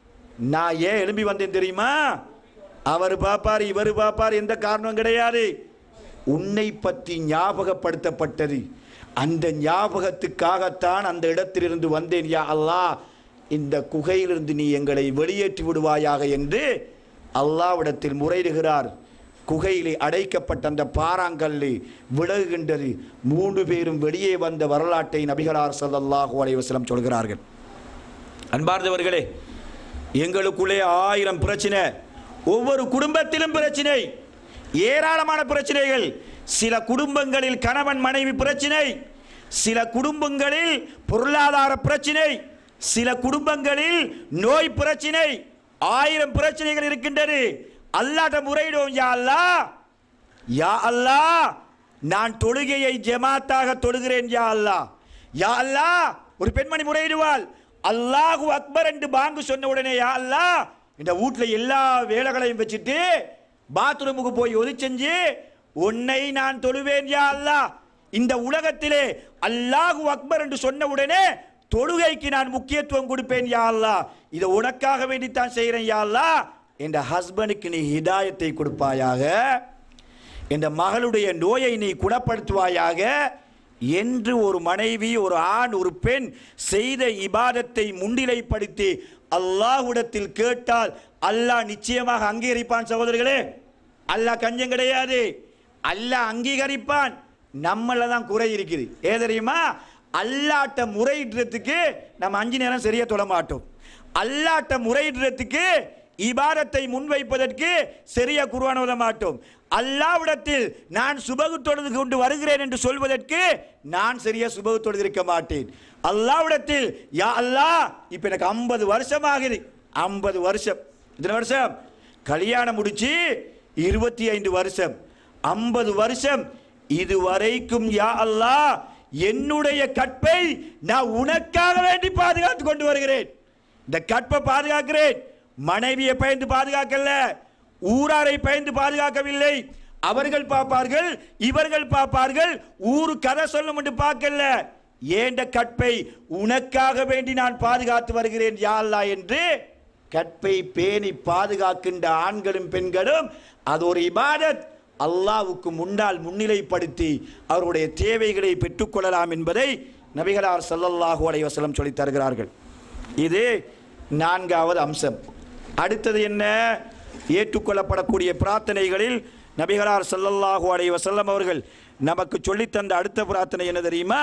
நான் ஏன் எழும்பி வந்தேன் தெரியுமா அவர் பாப்பார் இவர் பாப்பார் எந்த காரணம் கிடையாது உன்னை பற்றி ஞாபகப்படுத்தப்பட்டது அந்த ஞாபகத்துக்காகத்தான் அந்த இடத்திலிருந்து வந்தேன் யா அல்லாஹ் இந்த குகையிலிருந்து நீ எங்களை வெளியேற்றி விடுவாயாக என்று அல்லாவிடத்தில் முறையிடுகிறார் குகையிலே அடைக்கப்பட்ட அந்த பாறாங்கல்லு விலகுகின்றது மூன்று பேரும் வெளியே வந்த வரலாற்றை நபிகளார் ஸல்லல்லாஹு அலைஹி வஸல்லம் சொல்கிறார்கள் அன்பார்ந்தவர்களே எங்களுக்குள்ளே ஆயிரம் பிரச்சனை ஒவ்வொரு குடும்பத்திலும் பிரச்சனை ஏராளமான பிரச்சனைகள் சில குடும்பங்களில் கணவன் மனைவி பிரச்சனை சில குடும்பங்களில் பொருளாதார பிரச்சனை சில குடும்பங்களில் நோய் பிரச்சனை ஆயிரம் பிரச்சனைகள் இருக்கின்றது அல்லாட்ட முறையிடுவோம் யா அல்லாஹ் யா அல்லாஹ் நான் தொழுகையை ஜமாத்தாக தொழுகிறேன் யா அல்லாஹ் யா அல்லாஹ் ஒரு பெண்மணி முறையிடுவாள் அல்லாஹு அக்பர் என்று பாங்கு சொன்ன உடனே யா அல்லாஹ் இந்த வீட்டில் எல்லா வேலைகளையும் வச்சுட்டு பாத்ரூமுக்கு போய் ஒது செஞ்சு உன்னை நான் தொழுவேன் யா அல்லாஹ் இந்த உலகத்திலே அல்லாஹு அக்பர் என்று சொன்ன உடனே தொழுகைக்கு நான் முக்கியத்துவம் கொடுப்பேன் யா அல்லாஹ் இதை உனக்காக வேண்டித்தான் செய்கிறேன் யா அல்லாஹ் என்ற ஹஸ்பண்டுக்கு நீ ஹிதாயத்தை கொடுப்பாயாக இந்த மகளுடைய நோயை நீ குணப்படுத்துவாயாக என்று ஒரு மனைவி ஒரு ஆண் ஒரு பெண் செய்த இபாதத்தை முன்னிலைப்படுத்தி அல்லாஹ்விடத்தில் கேட்டால் அல்லாஹ் நிச்சயமாக அங்கீகரிப்பான் சகோதரர்களே அல்லாஹ் கஞ்சம் கிடையாது அல்லாஹ் அங்கீகரிப்பான் நம்மள தான் குறை இருக்குது ஏ தெரியுமா அல்லாட்ட முறையிடுறதுக்கு நம்ம அஞ்சு நேரம் சரியா தொழ மாட்டோம் அல்லாட்ட முறையிடுறதுக்கு இபாரத்தை முன்வைப்பதற்கு சரியா குர்ஆன் ஓத மாட்டோம் அல்லாவிடத்தில் நான் சுபகு தொழுது கொண்டு வருகிறேன் என்று சொல்வதற்கு நான் சரியா சுபகு தொழுது இருக்க மாட்டேன் அல்லாவிடத்தில் யா அல்லாஹ் இப்போ எனக்கு ஐம்பது வருஷம் ஆகுது ஐம்பது வருஷம் இத்தனை வருஷம் கல்யாணம் முடிச்சு இருபத்தி ஐந்து வருஷம் ஐம்பது வருஷம் இதுவரைக்கும் யா அல்லாஹ் என்னுடைய கற்பை நான் உனக்காக வேண்டி பாதுகாத்து கொண்டு வருகிறேன் இந்த கற்பை பாதுகாக்கிறேன் மனைவியை பயந்து பாதுகாக்கல ஊராரை பயந்து பாதுகாக்கவில்லை அவர்கள் பார்ப்பார்கள் இவர்கள் பார்ப்பார்கள் ஊரு கதை சொல்லும் என்று பார்க்கல ஏண்ட கற்பை உனக்காக வேண்டி நான் பாதுகாத்து வருகிறேன் யா அல்லாஹ் என்று கற்பை பேணி பாதுகாக்கின்ற ஆண்களும் பெண்களும் அது ஒரு இபாதத் அல்லாவுக்கு முன்னால் முன்னிலைப்படுத்தி அவருடைய தேவைகளை பெற்றுக்கொள்ளலாம் என்பதை நபிகளார் ஸல்லல்லாஹு அலைஹி வஸல்லம் சொல்லித் தருகிறார்கள் இது நான்காவது அம்சம் அடுத்தது என்ன ஏற்றுக்கொள்ளப்படக்கூடிய பிரார்த்தனைகளில் நபிகளார் ஸல்லல்லாஹு அலைஹி வஸல்லம் அவர்கள் நமக்கு சொல்லித்தந்த அடுத்த பிரார்த்தனை என்ன தெரியுமா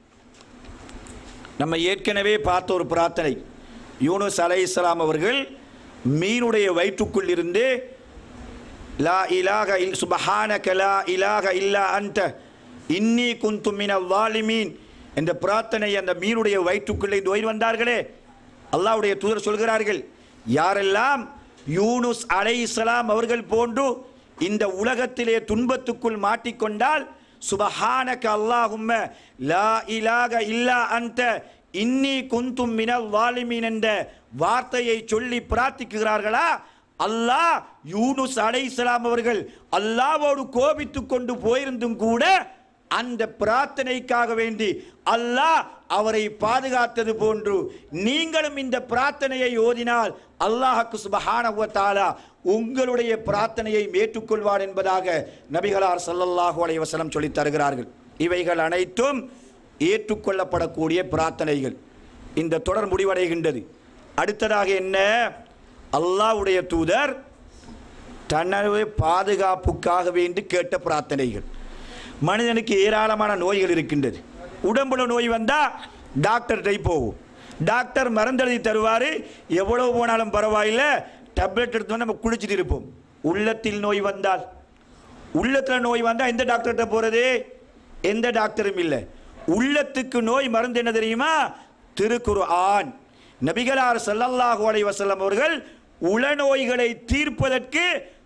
நம்ம ஏற்கனவே பார்த்த ஒரு பிரார்த்தனை யூனுஸ் அலை இஸ்லாம் அவர்கள் மீனுடைய வயிற்றுக்குள் இருந்து லா இலாக இல் சுபஹானக லா இலாக இல்லா அன்ட இன்னி குந்து மின வாலிமீன் என்ற பிரார்த்தனை அந்த மீனுடைய வயிற்றுக்குள்ளே நோய் வந்தார்களே அல்லாஹ்வுடைய தூதர் சொல்கிறார்கள் யாரெல்லாம் யூனுஸ் அலை இஸ்லாம் அவர்கள் போன்று இந்த உலகத்திலே துன்பத்துக்குள் மாட்டிக்கொண்டால் சுபஹானக அல்லாஹும்ம லா இலாக இல்லா அன்த இன்னி குந்தும் மினல் வாலிமீன் என்ற வார்த்தையை சொல்லி பிரார்த்திக்கிறார்களா அல்லாஹ் யூனுஸ் அலைஹிஸ்ஸலாம் அவர்கள் அல்லாவோடு கோபித்துக் கொண்டு போயிருந்தும் கூட அந்த பிரார்த்தனைக்காக வேண்டி அல்லாஹ் அவரை பாதுகாத்தது போன்று நீங்களும் இந்த பிரார்த்தனையை ஓதினால் அல்லாஹ்க்கு சுபஹானஹு வ தஆலா உங்களுடைய பிரார்த்தனையை ஏற்றுக்கொள்வார் என்பதாக நபிகளார் ஸல்லல்லாஹு அலைஹி வஸல்லம் சொல்லித் தருகிறார்கள் இவைகள் அனைத்தும் ஏற்றுக்கொள்ளப்படக்கூடிய பிரார்த்தனைகள் இந்த தொடர் முடிவடைகின்றது அடுத்ததாக என்ன அல்லாஹ்வுடைய தூதர் தனது பாதுகாப்புக்காக வேண்டி கேட்ட பிரார்த்தனைகள் மனிதனுக்கு ஏராளமான நோய்கள் இருக்கின்றது உடம்புல நோய் வந்தால் டாக்டர்கிட்ட போகும் டாக்டர் மருந்தெழுதி தருவார் எவ்வளவு போனாலும் பரவாயில்லை டேப்லெட் எடுத்து வந்து நம்ம குளிச்சுட்டு இருப்போம் உள்ளத்தில் நோய் வந்தால் உள்ளத்தில் நோய் வந்தால் எந்த டாக்டர்கிட்ட போகிறது எந்த டாக்டரும் இல்லை உள்ளத்துக்கு நோய் மருந்து என்ன தெரியுமா திருக்குரு ஆண் நபிகளார் ஸல்லல்லாஹு அலைஹி வஸல்லம் அவர்கள் உளநோய்களை தீர்ப்பதற்கு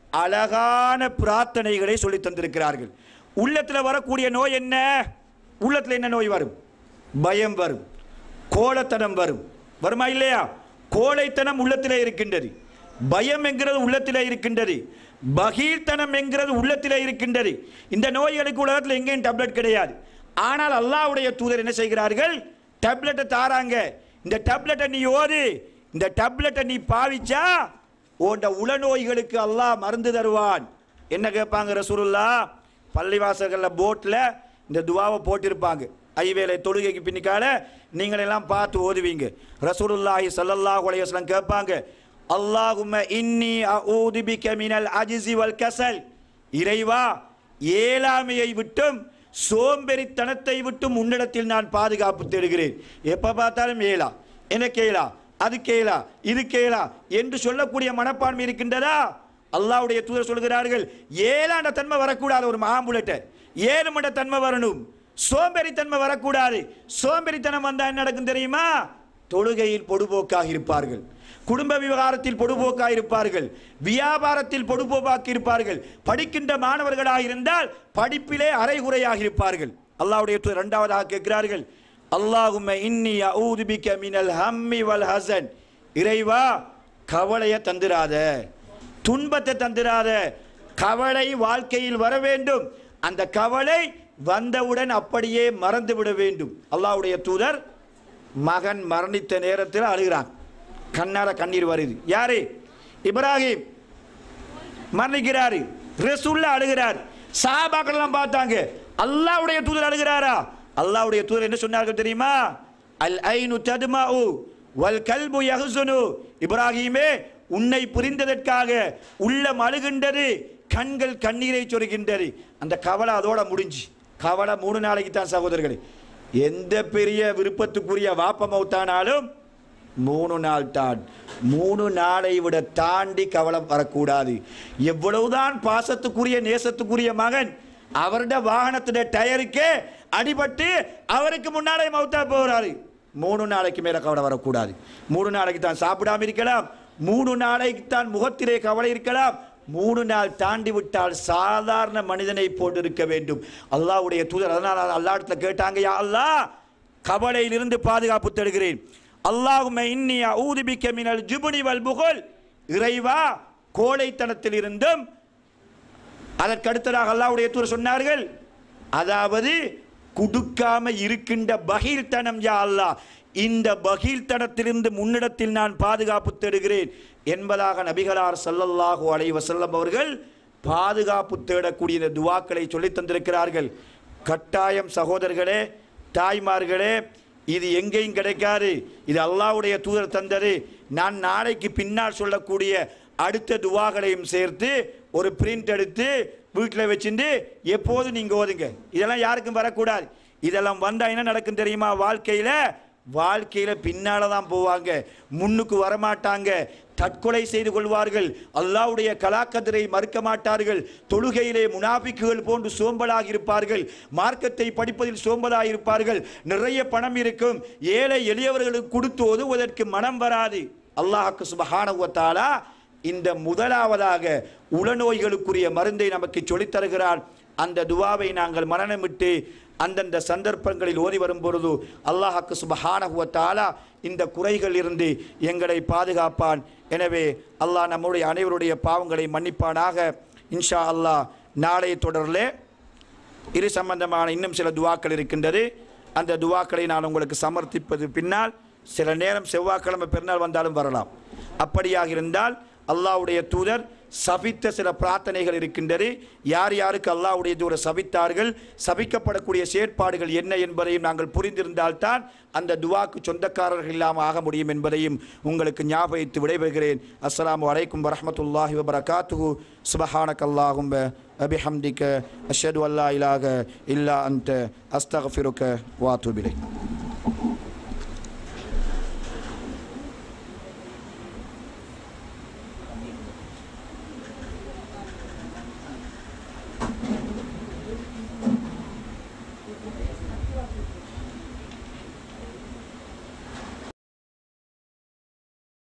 அழகான பிரார்த்தனைகளை சொல்லி தந்திருக்கிறார்கள் உள்ளத்தில் வரக்கூடிய நோய் என்ன உள்ளத்தில் என்ன நோய் வரும் பயம் வரும் கோலத்தனம் வரும் வருமா இல்லையா கோழைத்தனம் உள்ளத்திலே இருக்கின்றது பயம் என்கிறது உள்ளத்திலே இருக்கின்றது பகீர்த்தனம் என்கிறது உள்ளத்திலே இருக்கின்றது இந்த நோய்களுக்கு உலகத்தில் எங்கேயும் டேப்லெட் கிடையாது ஆனால் அல்லாஹ்வுடைய தூதர் என்ன செய்கிறார்கள் டேப்லெட்டை தாராங்க இந்த டேப்லெட்டை நீ ஓது இந்த டேப்லெட்டை நீ பாவிச்சா உன்ட உளநோய்களுக்கு அல்லாஹ் மருந்து தருவான் என்ன கேட்பாங்க ரசூலுல்லா பள்ளிவாசல்களில் போட்டில் இந்த துவாவை போட்டிருப்பாங்க ஐவேலை தொழுகைக்கு பின்னிக்கால நீங்கள் எல்லாம் பார்த்து ஓதுவீங்க ரசூலுல்லாஹி ஸல்லல்லாஹு அலைஹி வஸல்லம் கேட்பாங்க அல்லாஹும்ம இன்னி அஊது பிக மினல் அஜ்ஸி வல் கஸல் இறைவா ஏழாமையை விட்டும் சோம்பேறித்தனத்தை விட்டும் உன்னிடத்தில் நான் பாதுகாப்பு தேடுகிறேன் எப்போ பார்த்தாலும் ஏலா எனக்கு ஏலா அது கேளா இது கேளா என்று சொல்லக்கூடிய மனப்பான்மை இருக்கின்றதா அல்லாஹ்வுடைய தூதர் சொல்கிறார்கள் ஏழாண்ட தன்மை வரக்கூடாது ஒரு மகாம்புலட்ட ஏழு மண்ட தன்மை வரணும் சோம்பேறித்தன்மை வரக்கூடாது சோம்பேறித்தனம் வந்தா என்ன நடக்கும் தெரியுமா தொழுகையில் பொடுபோக்காக இருப்பார்கள் குடும்ப விவகாரத்தில் பொடுபோக்காக இருப்பார்கள் வியாபாரத்தில் பொடுபோக்காக இருப்பார்கள் படிக்கின்ற மாணவர்களாக இருந்தால் படிப்பிலே அரைகுறையாக இருப்பார்கள் அல்லாஹ்வுடைய தூதர் இரண்டாவதாக கேட்கிறார்கள் அல்லாஹும்ம இன்னி அஊது பிக மினல் ஹம்மி வல் ஹசன் இறைவா கவலையை தந்திராத துன்பத்தை தந்திராத கவலை வாழ்க்கையில் வர வேண்டும் அந்த கவலை வந்தவுடன் அப்படியே மறந்து விட வேண்டும் அல்லாஹ்வுடைய தூதர் மகன் மரணித்த நேரத்தில் அழுகிறான் கண்ணால கண்ணீர் வருது யாரு இப்ராஹிம் மரணிக்கிறாரு ரசூல்லா அழுகிறார் சாபாக்கள் எல்லாம் பார்த்தாங்க அல்லாஹ்வுடைய தூதர் அழுகிறாரா அல்லாஹ்வுடைய தூதர் என்ன சொன்னார்கள் தெரியுமா அல் ஐனு ததுமாஉ வல் கல்பு யஹ்சுனு இப்ராஹிமே உன்னை புரிந்ததற்காக உள்ளம் அழுகின்றது கண்கள் கண்ணீரை சொருகின்றது அந்த கவலை அதோட முடிஞ்சு கவலை மூணு நாளைக்கு தான் சகோதரர்களே எந்த பெரிய விருப்பத்துக்குரிய வாப்ப மௌத்தானாலும் மூணு நாள் தான் மூணு நாளை விட தாண்டி கவலை வரக்கூடாது எவ்வளவுதான் பாசத்துக்குரிய நேசத்துக்குரிய மகன் அவருடைய வாகனத்துடைய டயருக்கே அடிபட்டு அவருக்கு முன்னாலே மௌத்தா போகிறாரு மூணு நாளைக்கு மேலே கவலை வரக்கூடாது மூணு நாளைக்கு தான் சாப்பிடாம இருக்கலாம் மூணு நாளைக்கு தான் முகத்திலே கவலை இருக்கலாம் மூணு நாள் தாண்டி விட்டால் சாதாரண மனிதனை போன்று இருக்க வேண்டும் அல்லாஹ்வுடைய தூதர் அதனால் அல்லாஹ்விடத்தில் கேட்டாங்க யா அல்லாஹ் கவலையிலிருந்து பாதுகாப்பு தருகிறேன் அல்லாஹும்ம இன்னி அஊது பிக்க மினல் ஜுபுனி வல் புகழ் இறைவா கோழைத்தனத்தில் இருந்தும் அதற்கு அடுத்ததாக அல்லாஹ்வுடைய தூதர் சொன்னார்கள் அதாவது குடுக்காம இருக்கின்ற பகீர்த்தனம் யா அல்லாஹ் இந்த பகீர்த்தனத்திலிருந்து முன்னிடத்தில் நான் பாதுகாப்பு தேடுகிறேன் என்பதாக நபிகளார் ஸல்லல்லாஹு அலைஹி வஸல்லம் அவர்கள் பாதுகாப்பு தேடக்கூடிய இந்த துவாக்களை சொல்லித் தந்திருக்கிறார்கள் கட்டாயம் சகோதரர்களே தாய்மார்களே இது எங்கேயும் கிடைக்காது இது அல்லாஹ்வுடைய தூதர் தந்தது நான் நாளைக்கு பின்னால் சொல்லக்கூடிய அடுத்த துவாகளையும் சேர்த்து ஒரு பிரிண்ட் எடுத்து வீட்டில் வச்சுட்டு எப்போதும் நீங்கள் ஓதுங்க இதெல்லாம் யாருக்கும் வரக்கூடாது இதெல்லாம் வந்தால் என்ன நடக்கும் தெரியுமா வாழ்க்கையில் வாழ்க்கையில் பின்னால் தான் போவாங்க முன்னுக்கு வரமாட்டாங்க தற்கொலை செய்து கொள்வார்கள் அல்லாஹ்வுடைய கலாக்கதிரை மறுக்க மாட்டார்கள் தொழுகையிலே முனாபிக்குகள் போன்று சோம்பலாக இருப்பார்கள் மார்க்கத்தை படிப்பதில் சோம்பலாக இருப்பார்கள் நிறைய பணம் இருக்கும் ஏழை எளியவர்களுக்கு கொடுத்து ஒதுவதற்கு மனம் வராது அல்லாஹ்க்கு சுபஹானஹு வ தஆலா இந்த முதலாவதாக உளநோய்களுக்குரிய மருந்தை நமக்கு சொல்லித் தருகிறார் அந்த துவாவை நாங்கள் மரணமிட்டு அந்தந்த சந்தர்ப்பங்களில் ஓதி வரும் பொழுது அல்லாஹாக்கு சுபஹானஹு வ தஆலா இந்த குறைகள் இருந்து எங்களை பாதுகாப்பான் எனவே அல்லாஹ் நம்முடைய அனைவருடைய பாவங்களை மன்னிப்பானாக இன்ஷா அல்லாஹ் நாளைய தொடரிலே இது சம்பந்தமான இன்னும் சில துவாக்கள் இருக்கின்றது அந்த துவாக்களை நான் உங்களுக்கு சமர்ப்பிப்பது பின்னால் சில நேரம் செவ்வாய்க்கிழமை பெருநாள் வந்தாலும் வரலாம் அப்படியாக இருந்தால் அல்லாஹ்வுடைய தூதர் சபித்த சில பிரார்த்தனைகள் இருக்கின்றது யார் யாருக்கு அல்லாஹ்வுடைய தூதர் சபித்தார்கள் சபிக்கப்படக்கூடிய செயற்பாடுகள் என்ன என்பதையும் நாங்கள் புரிந்திருந்தால்தான் அந்த துவாக்கு சொந்தக்காரர்கள் இல்லாமல் ஆக முடியும் என்பதையும் உங்களுக்கு ஞாபகித்து விடைபெறுகிறேன் அஸ்ஸலாமு அலைக்கும் வரஹ்மத்துல்லாஹி வபரகாத்துஹு சுபஹானக் அல்லாஹும் அபிஹம்திக அஷ்ஹது அல்லா இலாக இல்லா அன்த அஸ்தக்ஃபிருக வாத்துபிலை